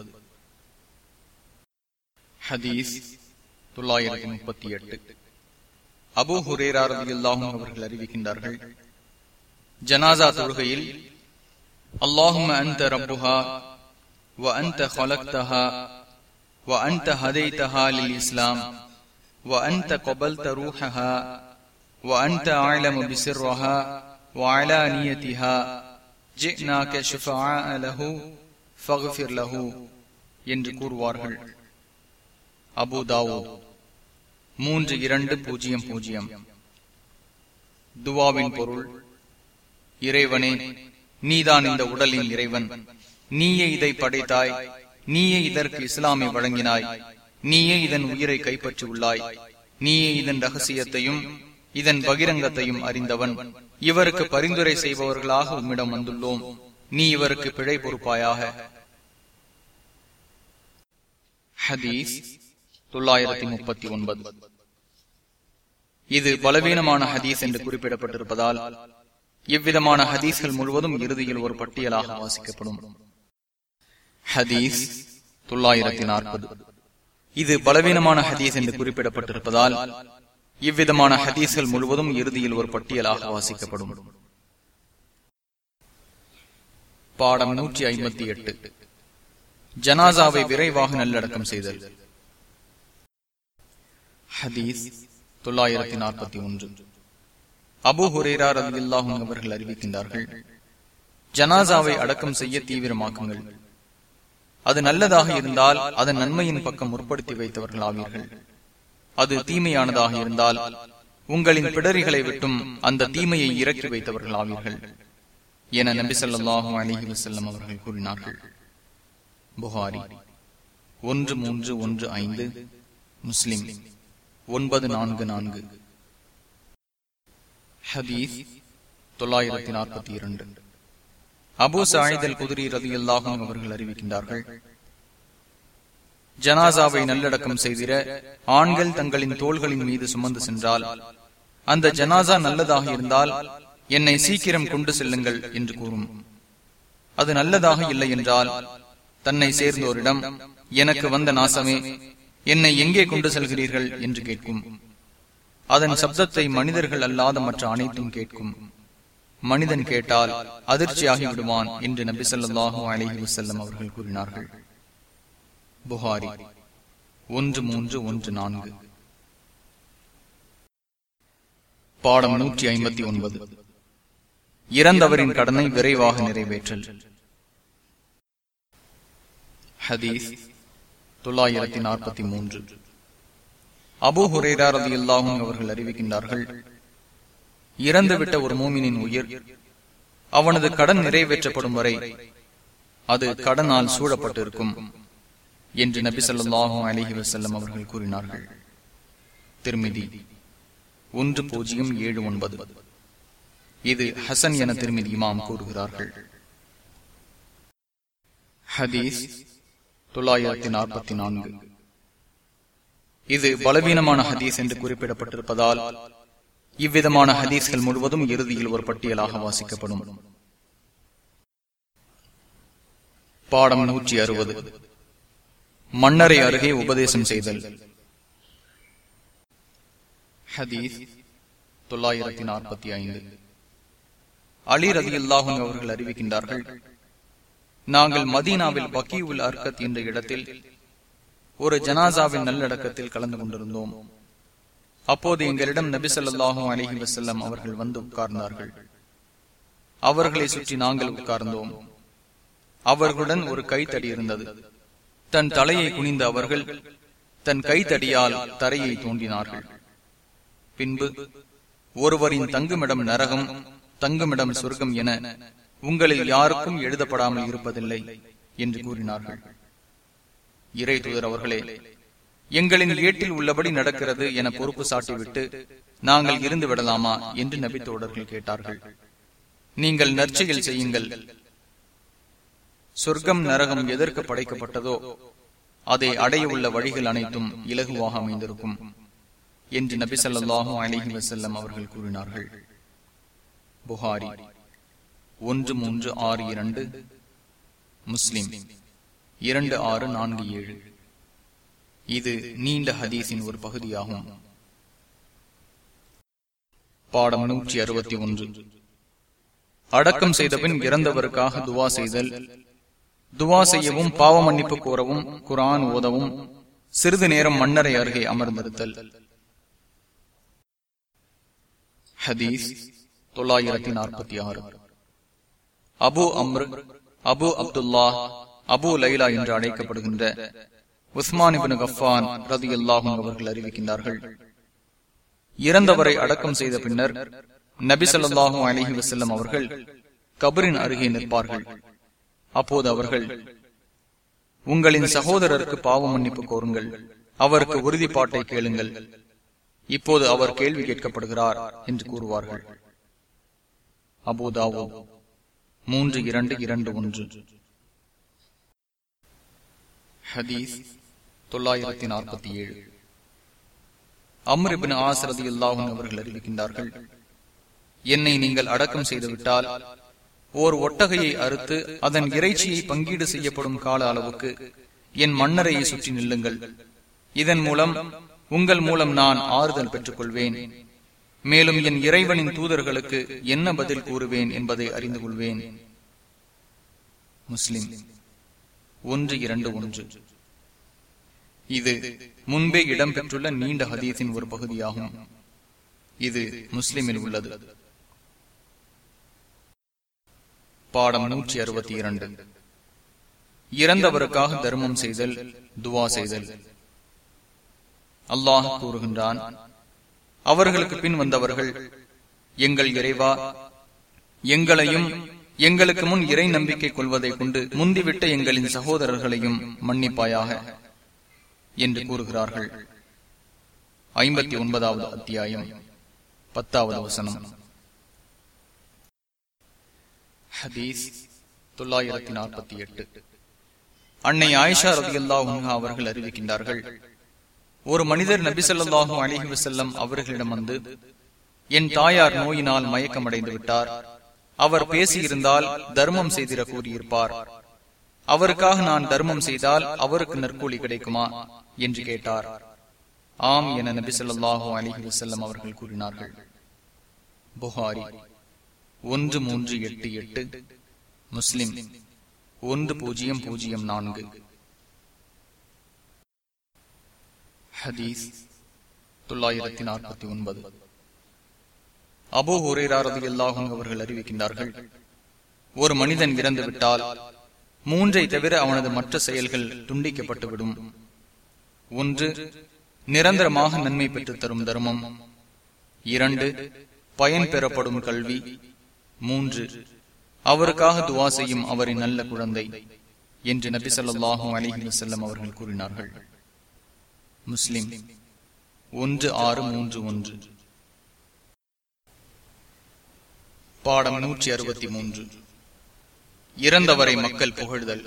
ஹதீஸ் தொள்ளாயிரத்தி முப்பத்தி எட்டு அபு ஹுரேரா ரதியுல்லாஹும் அவர்கள் அறிவிக்கின்றார்கள் ஜனாசா தொழுகையில் அல்லாஹும் அந்த ரப்புஹா வ அந்த خلقتها وأنت هديتها للإسلام وأنت قبلت روحها وأنت أعلم بسرها وعلانيتها ஜினாக லஹு ஃபக்ஃபிர் லஹு என்று கூறுவார்கள் அபுதாவோ மூன்று இரண்டு பூஜ்ஜியம் பூஜ்ஜியம் துவாவின் பொருள் இறைவனே நீதான் இந்த உடலின் இறைவன் நீயே இதை படைத்தாய் நீயே இதற்கு இஸ்லாமை வழங்கினாய் நீயே இதன் உயிரை கைப்பற்றி உள்ளாய் நீயே இதன் ரகசியத்தையும் இதன் பகிரங்கத்தையும் அறிந்தவன் இவருக்கு பரிந்துரை செய்பவர்களாக உம்மிடம் வந்துள்ளோம் நீ இவருக்கு பிழை பொறுப்பாயாக ஹதீஸ் தொள்ளாயிரத்தி முப்பத்தி ஒன்பது இது பலவீனமான ஹதீஸ் என்று குறிப்பிடப்பட்டிருப்பதால் இவ்விதமான ஹதீஸ்கள் முழுவதும் இறுதியில் ஒரு பட்டியலாக வாசிக்கப்படும் ஹதீஸ் தொள்ளாயிரத்தி நாற்பது இது பலவீனமான ஹதீஸ் என்று குறிப்பிடப்பட்டிருப்பதால் இவ்விதமான ஹதீஸ்கள் முழுவதும் இறுதியில் ஒரு பட்டியலாக வாசிக்கப்படும் பாடம் நூற்றி ஐம்பத்தி எட்டு ஜனாசாவை விரைவாக நல்லடக்கம் செய்தல் ஹதீஸ் தொள்ளாயிரத்தி நாற்பத்தி ஒன்று அபு ஹுரேரா ரதில்லாஹும் அவர்கள் அறிவிக்கின்றார்கள் ஜனாசாவை அடக்கம் செய்ய தீவிரமாக்குங்கள் அது நல்லதாக இருந்தால் அதன் நன்மையின் பக்கம் முற்படுத்தி வைத்தவர்கள் ஆவீர்கள் அது தீமையானதாக இருந்தால் உங்களின் பிடரிகளை விட்டும் அந்த தீமையை இறக்கி வைத்தவர்கள் ஆவீர்கள் என நபி சொல்லாஹும் அலிஹி வசல்லம் அவர்கள் கூறினார்கள் புகாரி ஒன்று மூன்று ஒன்று ஐந்து முஸ்லிம் ஒன்பது நான்கு நான்கு ஹதீஸ் தொள்ளாயிரத்தி நாற்பத்தி இரண்டு அபு சாயிதல் குதிரி ரதி அல்லாஹும் அவர்கள் அறிவிக்கின்றார்கள் ஜனாசாவை நல்லடக்கம் செய்திட ஆண்கள் தங்களின் தோள்களின் மீது சுமந்து சென்றால் அந்த ஜனாசா நல்லதாக இருந்தால் என்னை சீக்கிரம் கொண்டு செல்லுங்கள் என்று கூறும் அது நல்லதாக இல்லை என்றால் தன்னை சேர்ந்தோரிடம் எனக்கு வந்த நாசமே என்னை எங்கே கொண்டு செல்கிறீர்கள் என்று கேட்கும் அதன் சப்தத்தை மனிதர்கள் அல்லாத மற்ற அனைத்தும் கேட்கும் மனிதன் கேட்டால் அதிர்ச்சியாகி விடுவான் என்று நபி சொல்லாஹு அலஹி வசல்லம் அவர்கள் கூறினார்கள் புகாரி ஒன்று மூன்று ஒன்று நான்கு பாடம் நூற்றி ஐம்பத்தி ஒன்பது இறந்தவரின் கடனை விரைவாக நிறைவேற்றல் ஹதீஸ் தொள்ளாயிரத்தி நாற்பத்தி மூன்று அபு ஹுரேரா ரதி அல்லாஹும் அவர்கள் அறிவிக்கின்றார்கள் இறந்துவிட்ட ஒரு மூமினின் உயிர் அவனது கடன் நிறைவேற்றப்படும் வரை அது கடனால் சூழப்பட்டிருக்கும் என்று நபி சொல்லாஹும் அலிஹி வசல்லம் அவர்கள் கூறினார்கள் திருமிதி ஒன்று பூஜ்ஜியம் ஏழு ஒன்பது இது ஹசன் என திருமிதி இமாம் கூறுகிறார்கள் ஹதீஸ் தொள்ளாயிரத்தி நாற்பத்தி நான்கு இது பலவீனமான ஹதீஸ் என்று குறிப்பிடப்பட்டிருப்பதால் இவ்விதமான ஹதீஸ்கள் முழுவதும் இறுதியில் ஒரு பட்டியலாக வாசிக்கப்படும் பாடம் நூற்றி அறுபது மன்னரை அருகே உபதேசம் செய்தல் ஹதீஸ் தொள்ளாயிரத்தி நாற்பத்தி ஐந்து அலி ரதி அல்லாஹும் அவர்கள் அறிவிக்கின்றார்கள் நாங்கள் மதீனாவில் பக்கீவுல் அர்கத் என்ற இடத்தில் ஒரு ஜனாசாவின் நல்லடக்கத்தில் கலந்து கொண்டிருந்தோம் அப்போது எங்களிடம் நபி சொல்லாஹும் அலிஹி வசல்லம் அவர்கள் வந்து உட்கார்ந்தார்கள் அவர்களை சுற்றி நாங்கள் உட்கார்ந்தோம் அவர்களுடன் ஒரு கைத்தடி இருந்தது தன் தலையை குனிந்த அவர்கள் தன் கைத்தடியால் தரையை தோண்டினார்கள் பின்பு ஒருவரின் தங்குமிடம் நரகம் தங்குமிடம் சொர்க்கம் என உங்களில் யாருக்கும் எழுதப்படாமல் இருப்பதில்லை என்று கூறினார்கள் இறை தூதர் அவர்களே எங்களின் ஏட்டில் உள்ளபடி நடக்கிறது என பொறுப்பு சாட்டிவிட்டு நாங்கள் இருந்து விடலாமா என்று நபித்தோடர்கள் கேட்டார்கள் நீங்கள் நற்செயல் செய்யுங்கள் சொர்க்கம் நரகம் எதற்கு படைக்கப்பட்டதோ அதை அடைய உள்ள வழிகள் அனைத்தும் இலகுவாக அமைந்திருக்கும் என்று நபி சொல்லாஹும் அலிஹி வசல்லம் அவர்கள் கூறினார்கள் புகாரி ஒன்று மூன்று ஆறு இரண்டு முஸ்லிம் இரண்டு ஆறு நான்கு ஏழு இது நீண்ட ஹதீஸின் ஒரு பகுதியாகும் பாடம் நூற்றி அறுபத்தி ஒன்று அடக்கம் செய்தபின் இறந்தவருக்காக துவா செய்தல் துவா செய்யவும் பாவ மன்னிப்பு கோரவும் குரான் ஓதவும் சிறிது நேரம் மன்னரை அருகே அமர்ந்திருத்தல் ஹதீஸ் தொள்ளாயிரத்தி நாற்பத்தி ஆறு அபு அம்ரு அபு அப்துல்லா அபு லைலா என்று அழைக்கப்படுகின்ற உஸ்மான் இபின் கஃபான் ரதி அல்லாஹும் அவர்கள் அறிவிக்கின்றார்கள் இறந்தவரை அடக்கம் செய்த பின்னர் நபி சொல்லாஹும் அலிஹி வசல்லம் அவர்கள் கபரின் அருகே நிற்பார்கள் அப்போது அவர்கள் உங்களின் சகோதரருக்கு பாவ மன்னிப்பு கோருங்கள் அவருக்கு உறுதிப்பாட்டை கேளுங்கள் இப்போது அவர் கேள்வி கேட்கப்படுகிறார் என்று கூறுவார்கள் அபோதாவோ மூன்று இரண்டு இரண்டு ஒன்று ஹதீஸ் தொள்ளாயிரத்தி நாற்பத்தி ஏழு அம்ரிபின் ஆசரதி அல்லாஹும் அவர்கள் அறிவிக்கின்றார்கள் என்னை நீங்கள் அடக்கம் செய்துவிட்டால் ஓர் ஒட்டகையை அறுத்து அதன் இறைச்சியை பங்கீடு செய்யப்படும் கால அளவுக்கு என் மன்னரையை சுற்றி நில்லுங்கள் இதன் மூலம் உங்கள் மூலம் நான் ஆறுதல் பெற்றுக் கொள்வேன் மேலும் என் இறைவனின் தூதர்களுக்கு என்ன பதில் கூறுவேன் என்பதை அறிந்து கொள்வேன் முஸ்லிம் ஒன்று இரண்டு ஒன்று இது முன்பே இடம்பெற்றுள்ள நீண்ட ஹதீஸின் ஒரு பகுதியாகும் இது முஸ்லிமில் உள்ளது பாடம் நூற்றி அறுபத்தி இரண்டு இறந்தவருக்காக தர்மம் செய்தல் துவா செய்தல் அல்லாஹ் கூறுகின்றான் அவர்களுக்கு பின் வந்தவர்கள் எங்கள் இறைவா எங்களையும் எங்களுக்கு முன் இறை நம்பிக்கை கொள்வதை கொண்டு முந்திவிட்ட எங்களின் சகோதரர்களையும் மன்னிப்பாயாக என்று கூறுகிறார்கள் ஐம்பத்தி ஒன்பதாவது அத்தியாயம் பத்தாவது வசனம் ஹதீஸ் தொள்ளாயிரத்தி நாற்பத்தி எட்டு அன்னை ஆயிஷா ரதி அவர்கள் அறிவிக்கின்றார்கள் ஒரு மனிதர் நபி சொல்லாஹு அலிஹி வசல்லம் அவர்களிடம் வந்து என் தாயார் நோயினால் மயக்கமடைந்து விட்டார் அவர் பேசியிருந்தால் தர்மம் செய்திட கூறியிருப்பார் அவருக்காக நான் தர்மம் செய்தால் அவருக்கு நற்கூலி கிடைக்குமா என்று கேட்டார் ஆம் என நபி சொல்லாஹு அலிஹி வசல்லம் அவர்கள் கூறினார்கள் புகாரி ஒன்று மூன்று எட்டு எட்டு முஸ்லிம் ஒன்று பூஜ்ஜியம் பூஜ்ஜியம் நான்கு ஹதீஸ் தொள்ளாயிரத்தி நாற்பத்தி ஒன்பது அபோ ஹுரேராரதி எல்லாகும் அவர்கள் அறிவிக்கின்றார்கள் ஒரு மனிதன் இறந்துவிட்டால் மூன்றை தவிர அவனது மற்ற செயல்கள் துண்டிக்கப்பட்டுவிடும் ஒன்று நிரந்தரமாக நன்மை பெற்றுத் தரும் தர்மம் இரண்டு பயன் பெறப்படும் கல்வி மூன்று அவருக்காக துவா செய்யும் அவரின் நல்ல குழந்தை என்று நபி சொல்லாஹும் அலிஹி வசல்லம் அவர்கள் கூறினார்கள் முஸ்லிம் ஒன்று ஆறு மூன்று ஒன்று பாடம் நூற்றி அறுபத்தி மூன்று இறந்தவரை மக்கள் புகழ்தல்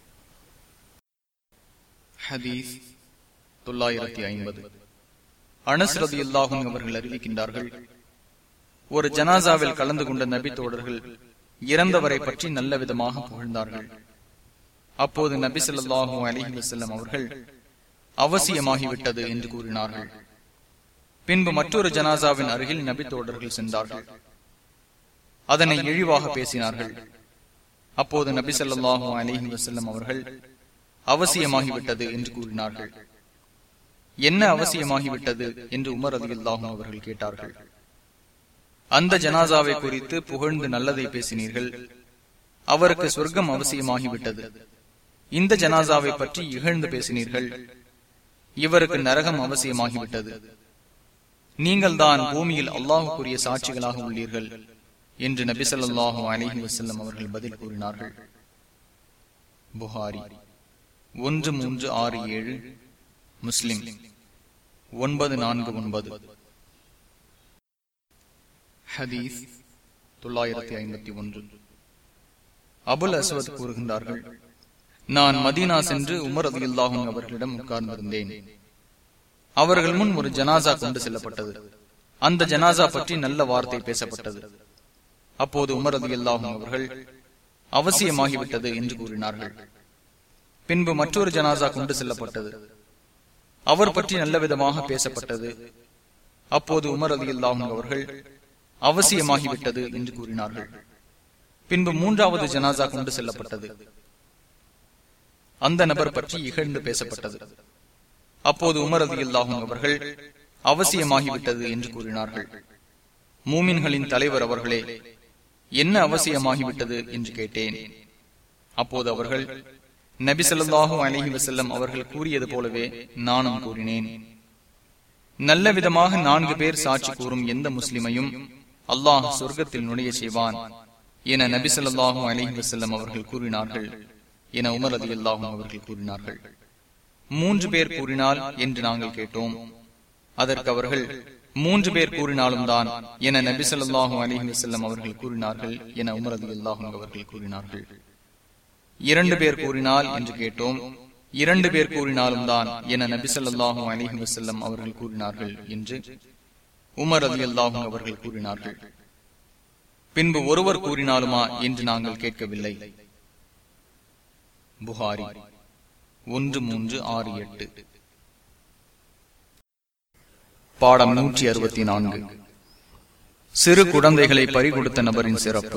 ஹதீஸ் தொள்ளாயிரத்தி ஐம்பது அனஸ்ரதி அல்லாஹும் அவர்கள் அறிவிக்கின்றார்கள் ஒரு ஜனாசாவில் கலந்து கொண்ட நபி தோழர்கள் இறந்தவரை பற்றி நல்ல விதமாக புகழ்ந்தார்கள் அப்போது நபி சொல்லாஹு அலிஹி வசல்லம் அவர்கள் அவசியமாகிவிட்டது என்று கூறினார்கள் பின்பு மற்றொரு ஜனாசாவின் அருகில் நபி தோழர்கள் சென்றார்கள் அதனை இழிவாக பேசினார்கள் அப்போது நபி சொல்லாஹு அலிஹி வசல்லம் அவர்கள் அவசியமாகிவிட்டது என்று கூறினார்கள் என்ன அவசியமாகிவிட்டது என்று உமர் அலி அல்லாஹும் அவர்கள் கேட்டார்கள் அந்த ஜனாசாவை குறித்து புகழ்ந்து நல்லதை பேசினீர்கள் அவருக்கு சொர்க்கம் அவசியமாகிவிட்டது இந்த ஜனாசாவை பற்றி இகழ்ந்து பேசினீர்கள் இவருக்கு நரகம் அவசியமாகிவிட்டது நீங்கள் தான் பூமியில் அல்லாஹுக்குரிய சாட்சிகளாக உள்ளீர்கள் என்று நபி சொல்லாஹு அலிஹி வசல்லம் அவர்கள் பதில் கூறினார்கள் புகாரி ஒன்று மூன்று ஆறு ஏழு முஸ்லிம் ஒன்பது நான்கு ஒன்பது ஹதீஸ் தொள்ளாயிரத்தி ஐம்பத்தி ஒன்று அபுல் அஸ்வத் கூறுகின்றார்கள் நான் மதீனா சென்று உமர் அதி அல்லாஹும் அவர்களிடம் உட்கார்ந்திருந்தேன் அவர்கள் முன் ஒரு ஜனாசா கொண்டு செல்லப்பட்டது அந்த ஜனாசா பற்றி நல்ல வார்த்தை பேசப்பட்டது அப்போது உமர் அதி அல்லாஹும் அவர்கள் அவசியமாகிவிட்டது என்று கூறினார்கள் பின்பு மற்றொரு ஜனாசா கொண்டு செல்லப்பட்டது அவர் பற்றி நல்ல விதமாக பேசப்பட்டது அப்போது உமர் அலி அல்லாஹும் அவர்கள் அவசியமாகிவிட்டது என்று கூறினார்கள் பின்பு மூன்றாவது ஜனாசா கொண்டு செல்லப்பட்டது அந்த நபர் பற்றி இகழ்ந்து பேசப்பட்டது அப்போது உமர் அலி அல்லாஹும் அவர்கள் அவசியமாகிவிட்டது என்று கூறினார்கள் மூமின்களின் தலைவர் அவர்களே என்ன அவசியமாகிவிட்டது என்று கேட்டேன் அப்போது அவர்கள் நபி சொல்லாஹு அலஹி வசல்லம் அவர்கள் கூறியது போலவே நானும் கூறினேன் நல்ல விதமாக நான்கு பேர் சாட்சி கூறும் எந்த முஸ்லிமையும் அல்லாஹ் சொர்க்கத்தில் நுழைய செய்வான் என நபி சொல்லாஹு அலஹி வசல்லம் அவர்கள் கூறினார்கள் என உமர் அலி அல்லாஹும் அவர்கள் கூறினார்கள் மூன்று பேர் கூறினால் என்று நாங்கள் கேட்டோம் அதற்கு அவர்கள் மூன்று பேர் கூறினாலும் தான் என நபி சொல்லாஹும் அலிஹி வசல்லம் அவர்கள் கூறினார்கள் என உமரது அல்லாஹும் அவர்கள் கூறினார்கள் இரண்டு பேர் கூறினால் என்று கேட்டோம் இரண்டு பேர் கூறினாலும் தான் என நபி சொல்லாஹும் அலிஹி வசல்லம் அவர்கள் கூறினார்கள் என்று உமர் அலி அல்லாஹும் அவர்கள் கூறினார்கள் பின்பு ஒருவர் கூறினாலுமா என்று நாங்கள் கேட்கவில்லை புகாரி ஒன்று மூன்று ஆறு எட்டு பாடம் நூற்றி அறுபத்தி நான்கு சிறு குழந்தைகளை பறிகொடுத்த நபரின் சிறப்பு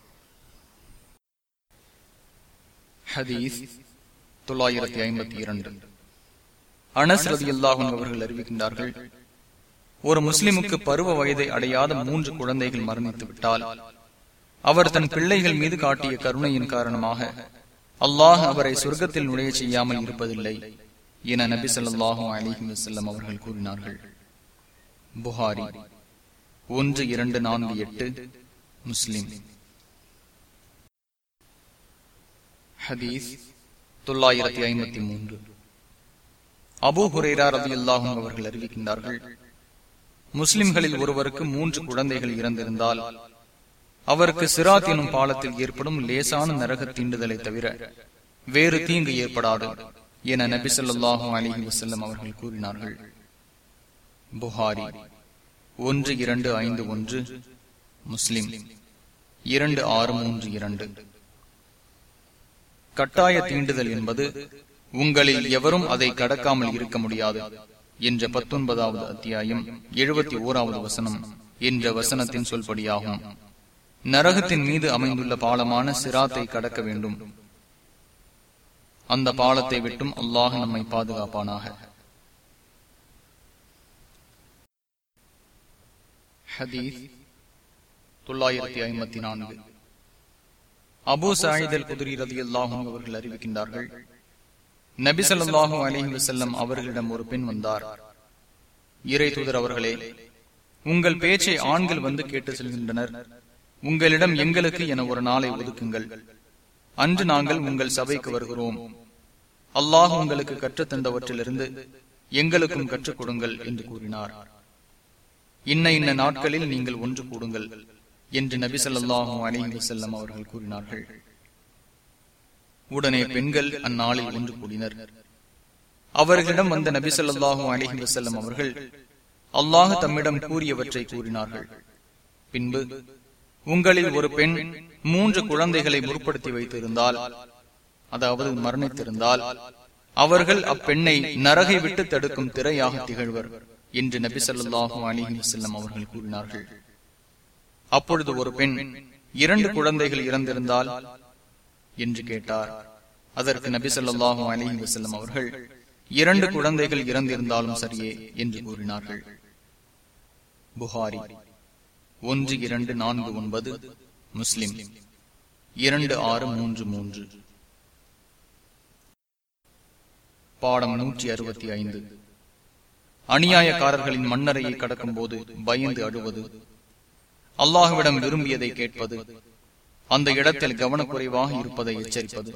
ஹதீஸ் தொள்ளாயிரத்தி ஐம்பத்தி இரண்டு அனஸ் ரதி அல்லாஹும் அவர்கள் அறிவிக்கின்றார்கள் ஒரு முஸ்லிமுக்கு பருவ வயதை அடையாத மூன்று குழந்தைகள் மரணித்து விட்டால் அவர் தன் பிள்ளைகள் மீது காட்டிய கருணையின் காரணமாக அல்லாஹ் அவரை சொர்க்கத்தில் நுழைய செய்யாமல் இருப்பதில்லை என நபி சொல்லாஹும் அலிஹி வசல்லம் அவர்கள் கூறினார்கள் புகாரி ஒன்று இரண்டு நான்கு எட்டு முஸ்லிம் ஹதீஸ் தொள்ளாயிரத்தி ஐம்பத்தி மூன்று அபு ஹுரேரா ரதி அல்லாஹும் அவர்கள் அறிவிக்கின்றார்கள் முஸ்லிம்களில் ஒருவருக்கு மூன்று குழந்தைகள் இறந்திருந்தால் அவருக்கு சிராத் எனும் பாலத்தில் ஏற்படும் லேசான நரக தீண்டுதலை தவிர வேறு தீங்கு ஏற்படாது என நபி சொல்லாஹு அலிஹி வசல்லம் அவர்கள் கூறினார்கள் புகாரி ஒன்று இரண்டு ஐந்து ஒன்று முஸ்லிம் இரண்டு ஆறு மூன்று இரண்டு கட்டாய தீண்டுதல் என்பது உங்களில் எவரும் அதை கடக்காமல் இருக்க முடியாது என்ற பத்தொன்பதாவது அத்தியாயம் எழுபத்தி ஓராவது வசனம் என்ற வசனத்தின் சொல்படியாகும் நரகத்தின் மீது அமைந்துள்ள பாலமான சிராத்தை கடக்க வேண்டும் அந்த பாலத்தை விட்டும் அல்லாஹ் நம்மை பாதுகாப்பானாக ஹதீஸ் தொள்ளாயிரத்தி ஐம்பத்தி நான்கு அபு சாயிதல் குதிரி ரதி அல்லாஹும் அவர்கள் அறிவிக்கின்றார்கள் நபி சொல்லாஹு அலிஹி வசல்லம் அவர்களிடம் ஒரு பெண் வந்தார் இறை தூதர் அவர்களே உங்கள் பேச்சை ஆண்கள் வந்து கேட்டு செல்கின்றனர் உங்களிடம் எங்களுக்கு என ஒரு நாளை ஒதுக்குங்கள் அன்று நாங்கள் உங்கள் சபைக்கு வருகிறோம் அல்லாஹ் உங்களுக்கு கற்றுத்தந்தவற்றிலிருந்து எங்களுக்கும் கற்றுக் கொடுங்கள் என்று கூறினார் இன்ன இன்ன நாட்களில் நீங்கள் ஒன்று கூடுங்கள் என்று நபி சொல்லாஹு அலிஹி வசல்லம் அவர்கள் கூறினார்கள் உடனே பெண்கள் அந்நாளில் ஒன்று கூடினர் அவர்களிடம் வந்த நபி சொல்லாஹு அலிஹி வசல்லம் அவர்கள் அல்லாஹ் தம்மிடம் கூறியவற்றை கூறினார்கள் பின்பு உங்களில் ஒரு பெண் மூன்று குழந்தைகளை முற்படுத்தி வைத்திருந்தால் அதாவது மரணித்திருந்தால் அவர்கள் அப்பெண்ணை நரகை விட்டு தடுக்கும் திரையாக திகழ்வர் என்று நபி சொல்லாஹு அலிஹி வசல்லம் அவர்கள் கூறினார்கள் அப்பொழுது ஒரு பெண் இரண்டு குழந்தைகள் இறந்திருந்தால் என்று கேட்டார் அதற்கு நபி சொல்லாஹு அலிஹி வசல்லம் அவர்கள் இரண்டு குழந்தைகள் இறந்திருந்தாலும் சரியே என்று கூறினார்கள் புகாரி ஒன்று இரண்டு நான்கு ஒன்பது முஸ்லிம் இரண்டு ஆறு மூன்று மூன்று பாடம் நூற்றி அறுபத்தி ஐந்து அநியாயக்காரர்களின் மன்னரையை கடக்கும் போது பயந்து அழுவது அல்லாஹுவிடம் விரும்பியதை கேட்பது அந்த இடத்தில் கவனக்குறைவாக இருப்பதை எச்சரிப்பது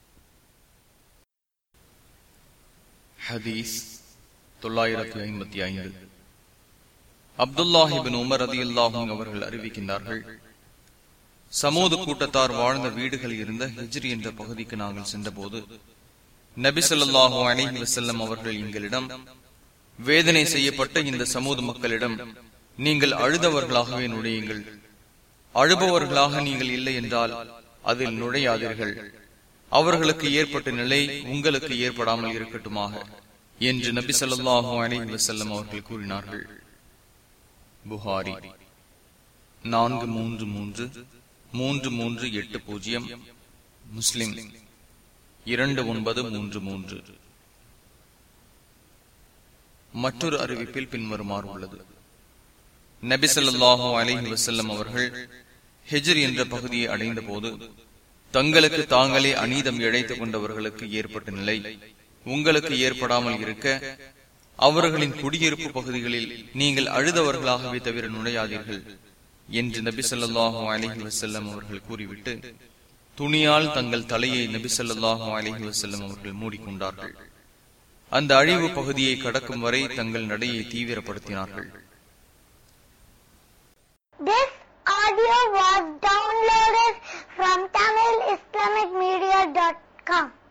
ஹதீஸ் தொள்ளாயிரத்தி ஐம்பத்தி ஐந்து அப்துல்லாஹிபின் உமர் அதி அல்லாஹும் அவர்கள் அறிவிக்கின்றார்கள் சமூக கூட்டத்தார் வாழ்ந்த வீடுகள் இருந்த ஹிஜ்ரி என்ற பகுதிக்கு நாங்கள் சென்றபோது நபி சொல்லாஹு அலிஹி வசல்லம் அவர்கள் எங்களிடம் வேதனை செய்யப்பட்ட இந்த சமூக மக்களிடம் நீங்கள் அழுதவர்களாகவே நுழையுங்கள் அழுபவர்களாக நீங்கள் இல்லை என்றால் அதில் நுழையாதீர்கள் அவர்களுக்கு ஏற்பட்ட நிலை உங்களுக்கு ஏற்படாமல் இருக்கட்டுமாக என்று நபி சொல்லாஹு அலி வசல்லம் அவர்கள் கூறினார்கள் புகாரி நான்கு மூன்று மூன்று மூன்று மூன்று எட்டு பூஜ்ஜியம் முஸ்லிம் இரண்டு ஒன்பது மூன்று மூன்று மற்றொரு அறிவிப்பில் பின்வருமாறு உள்ளது நபிசல்லாஹு அலிஹி வசல்லம் அவர்கள் ஹெஜர் என்ற பகுதியை அடைந்த போது தங்களுக்கு தாங்களே அநீதம் இழைத்துக் கொண்டவர்களுக்கு ஏற்பட்ட நிலை உங்களுக்கு ஏற்படாமல் இருக்க அவர்களின் குடியிருப்பு பகுதிகளில் நீங்கள் அழுதவர்களாகவே தவிர நுழையாதீர்கள் என்று நபி சொல்லாஹு அலிஹி வசல்லம் அவர்கள் கூறிவிட்டு துணியால் தங்கள் தலையை நபி சொல்லாஹு அலிஹி வசல்லம் அவர்கள் மூடிக்கொண்டார்கள் அந்த அழிவு பகுதியை கடக்கும் வரை தங்கள் நடையை தீவிரப்படுத்தினார்கள் This audio was downloaded from TamilIslamicMedia.com.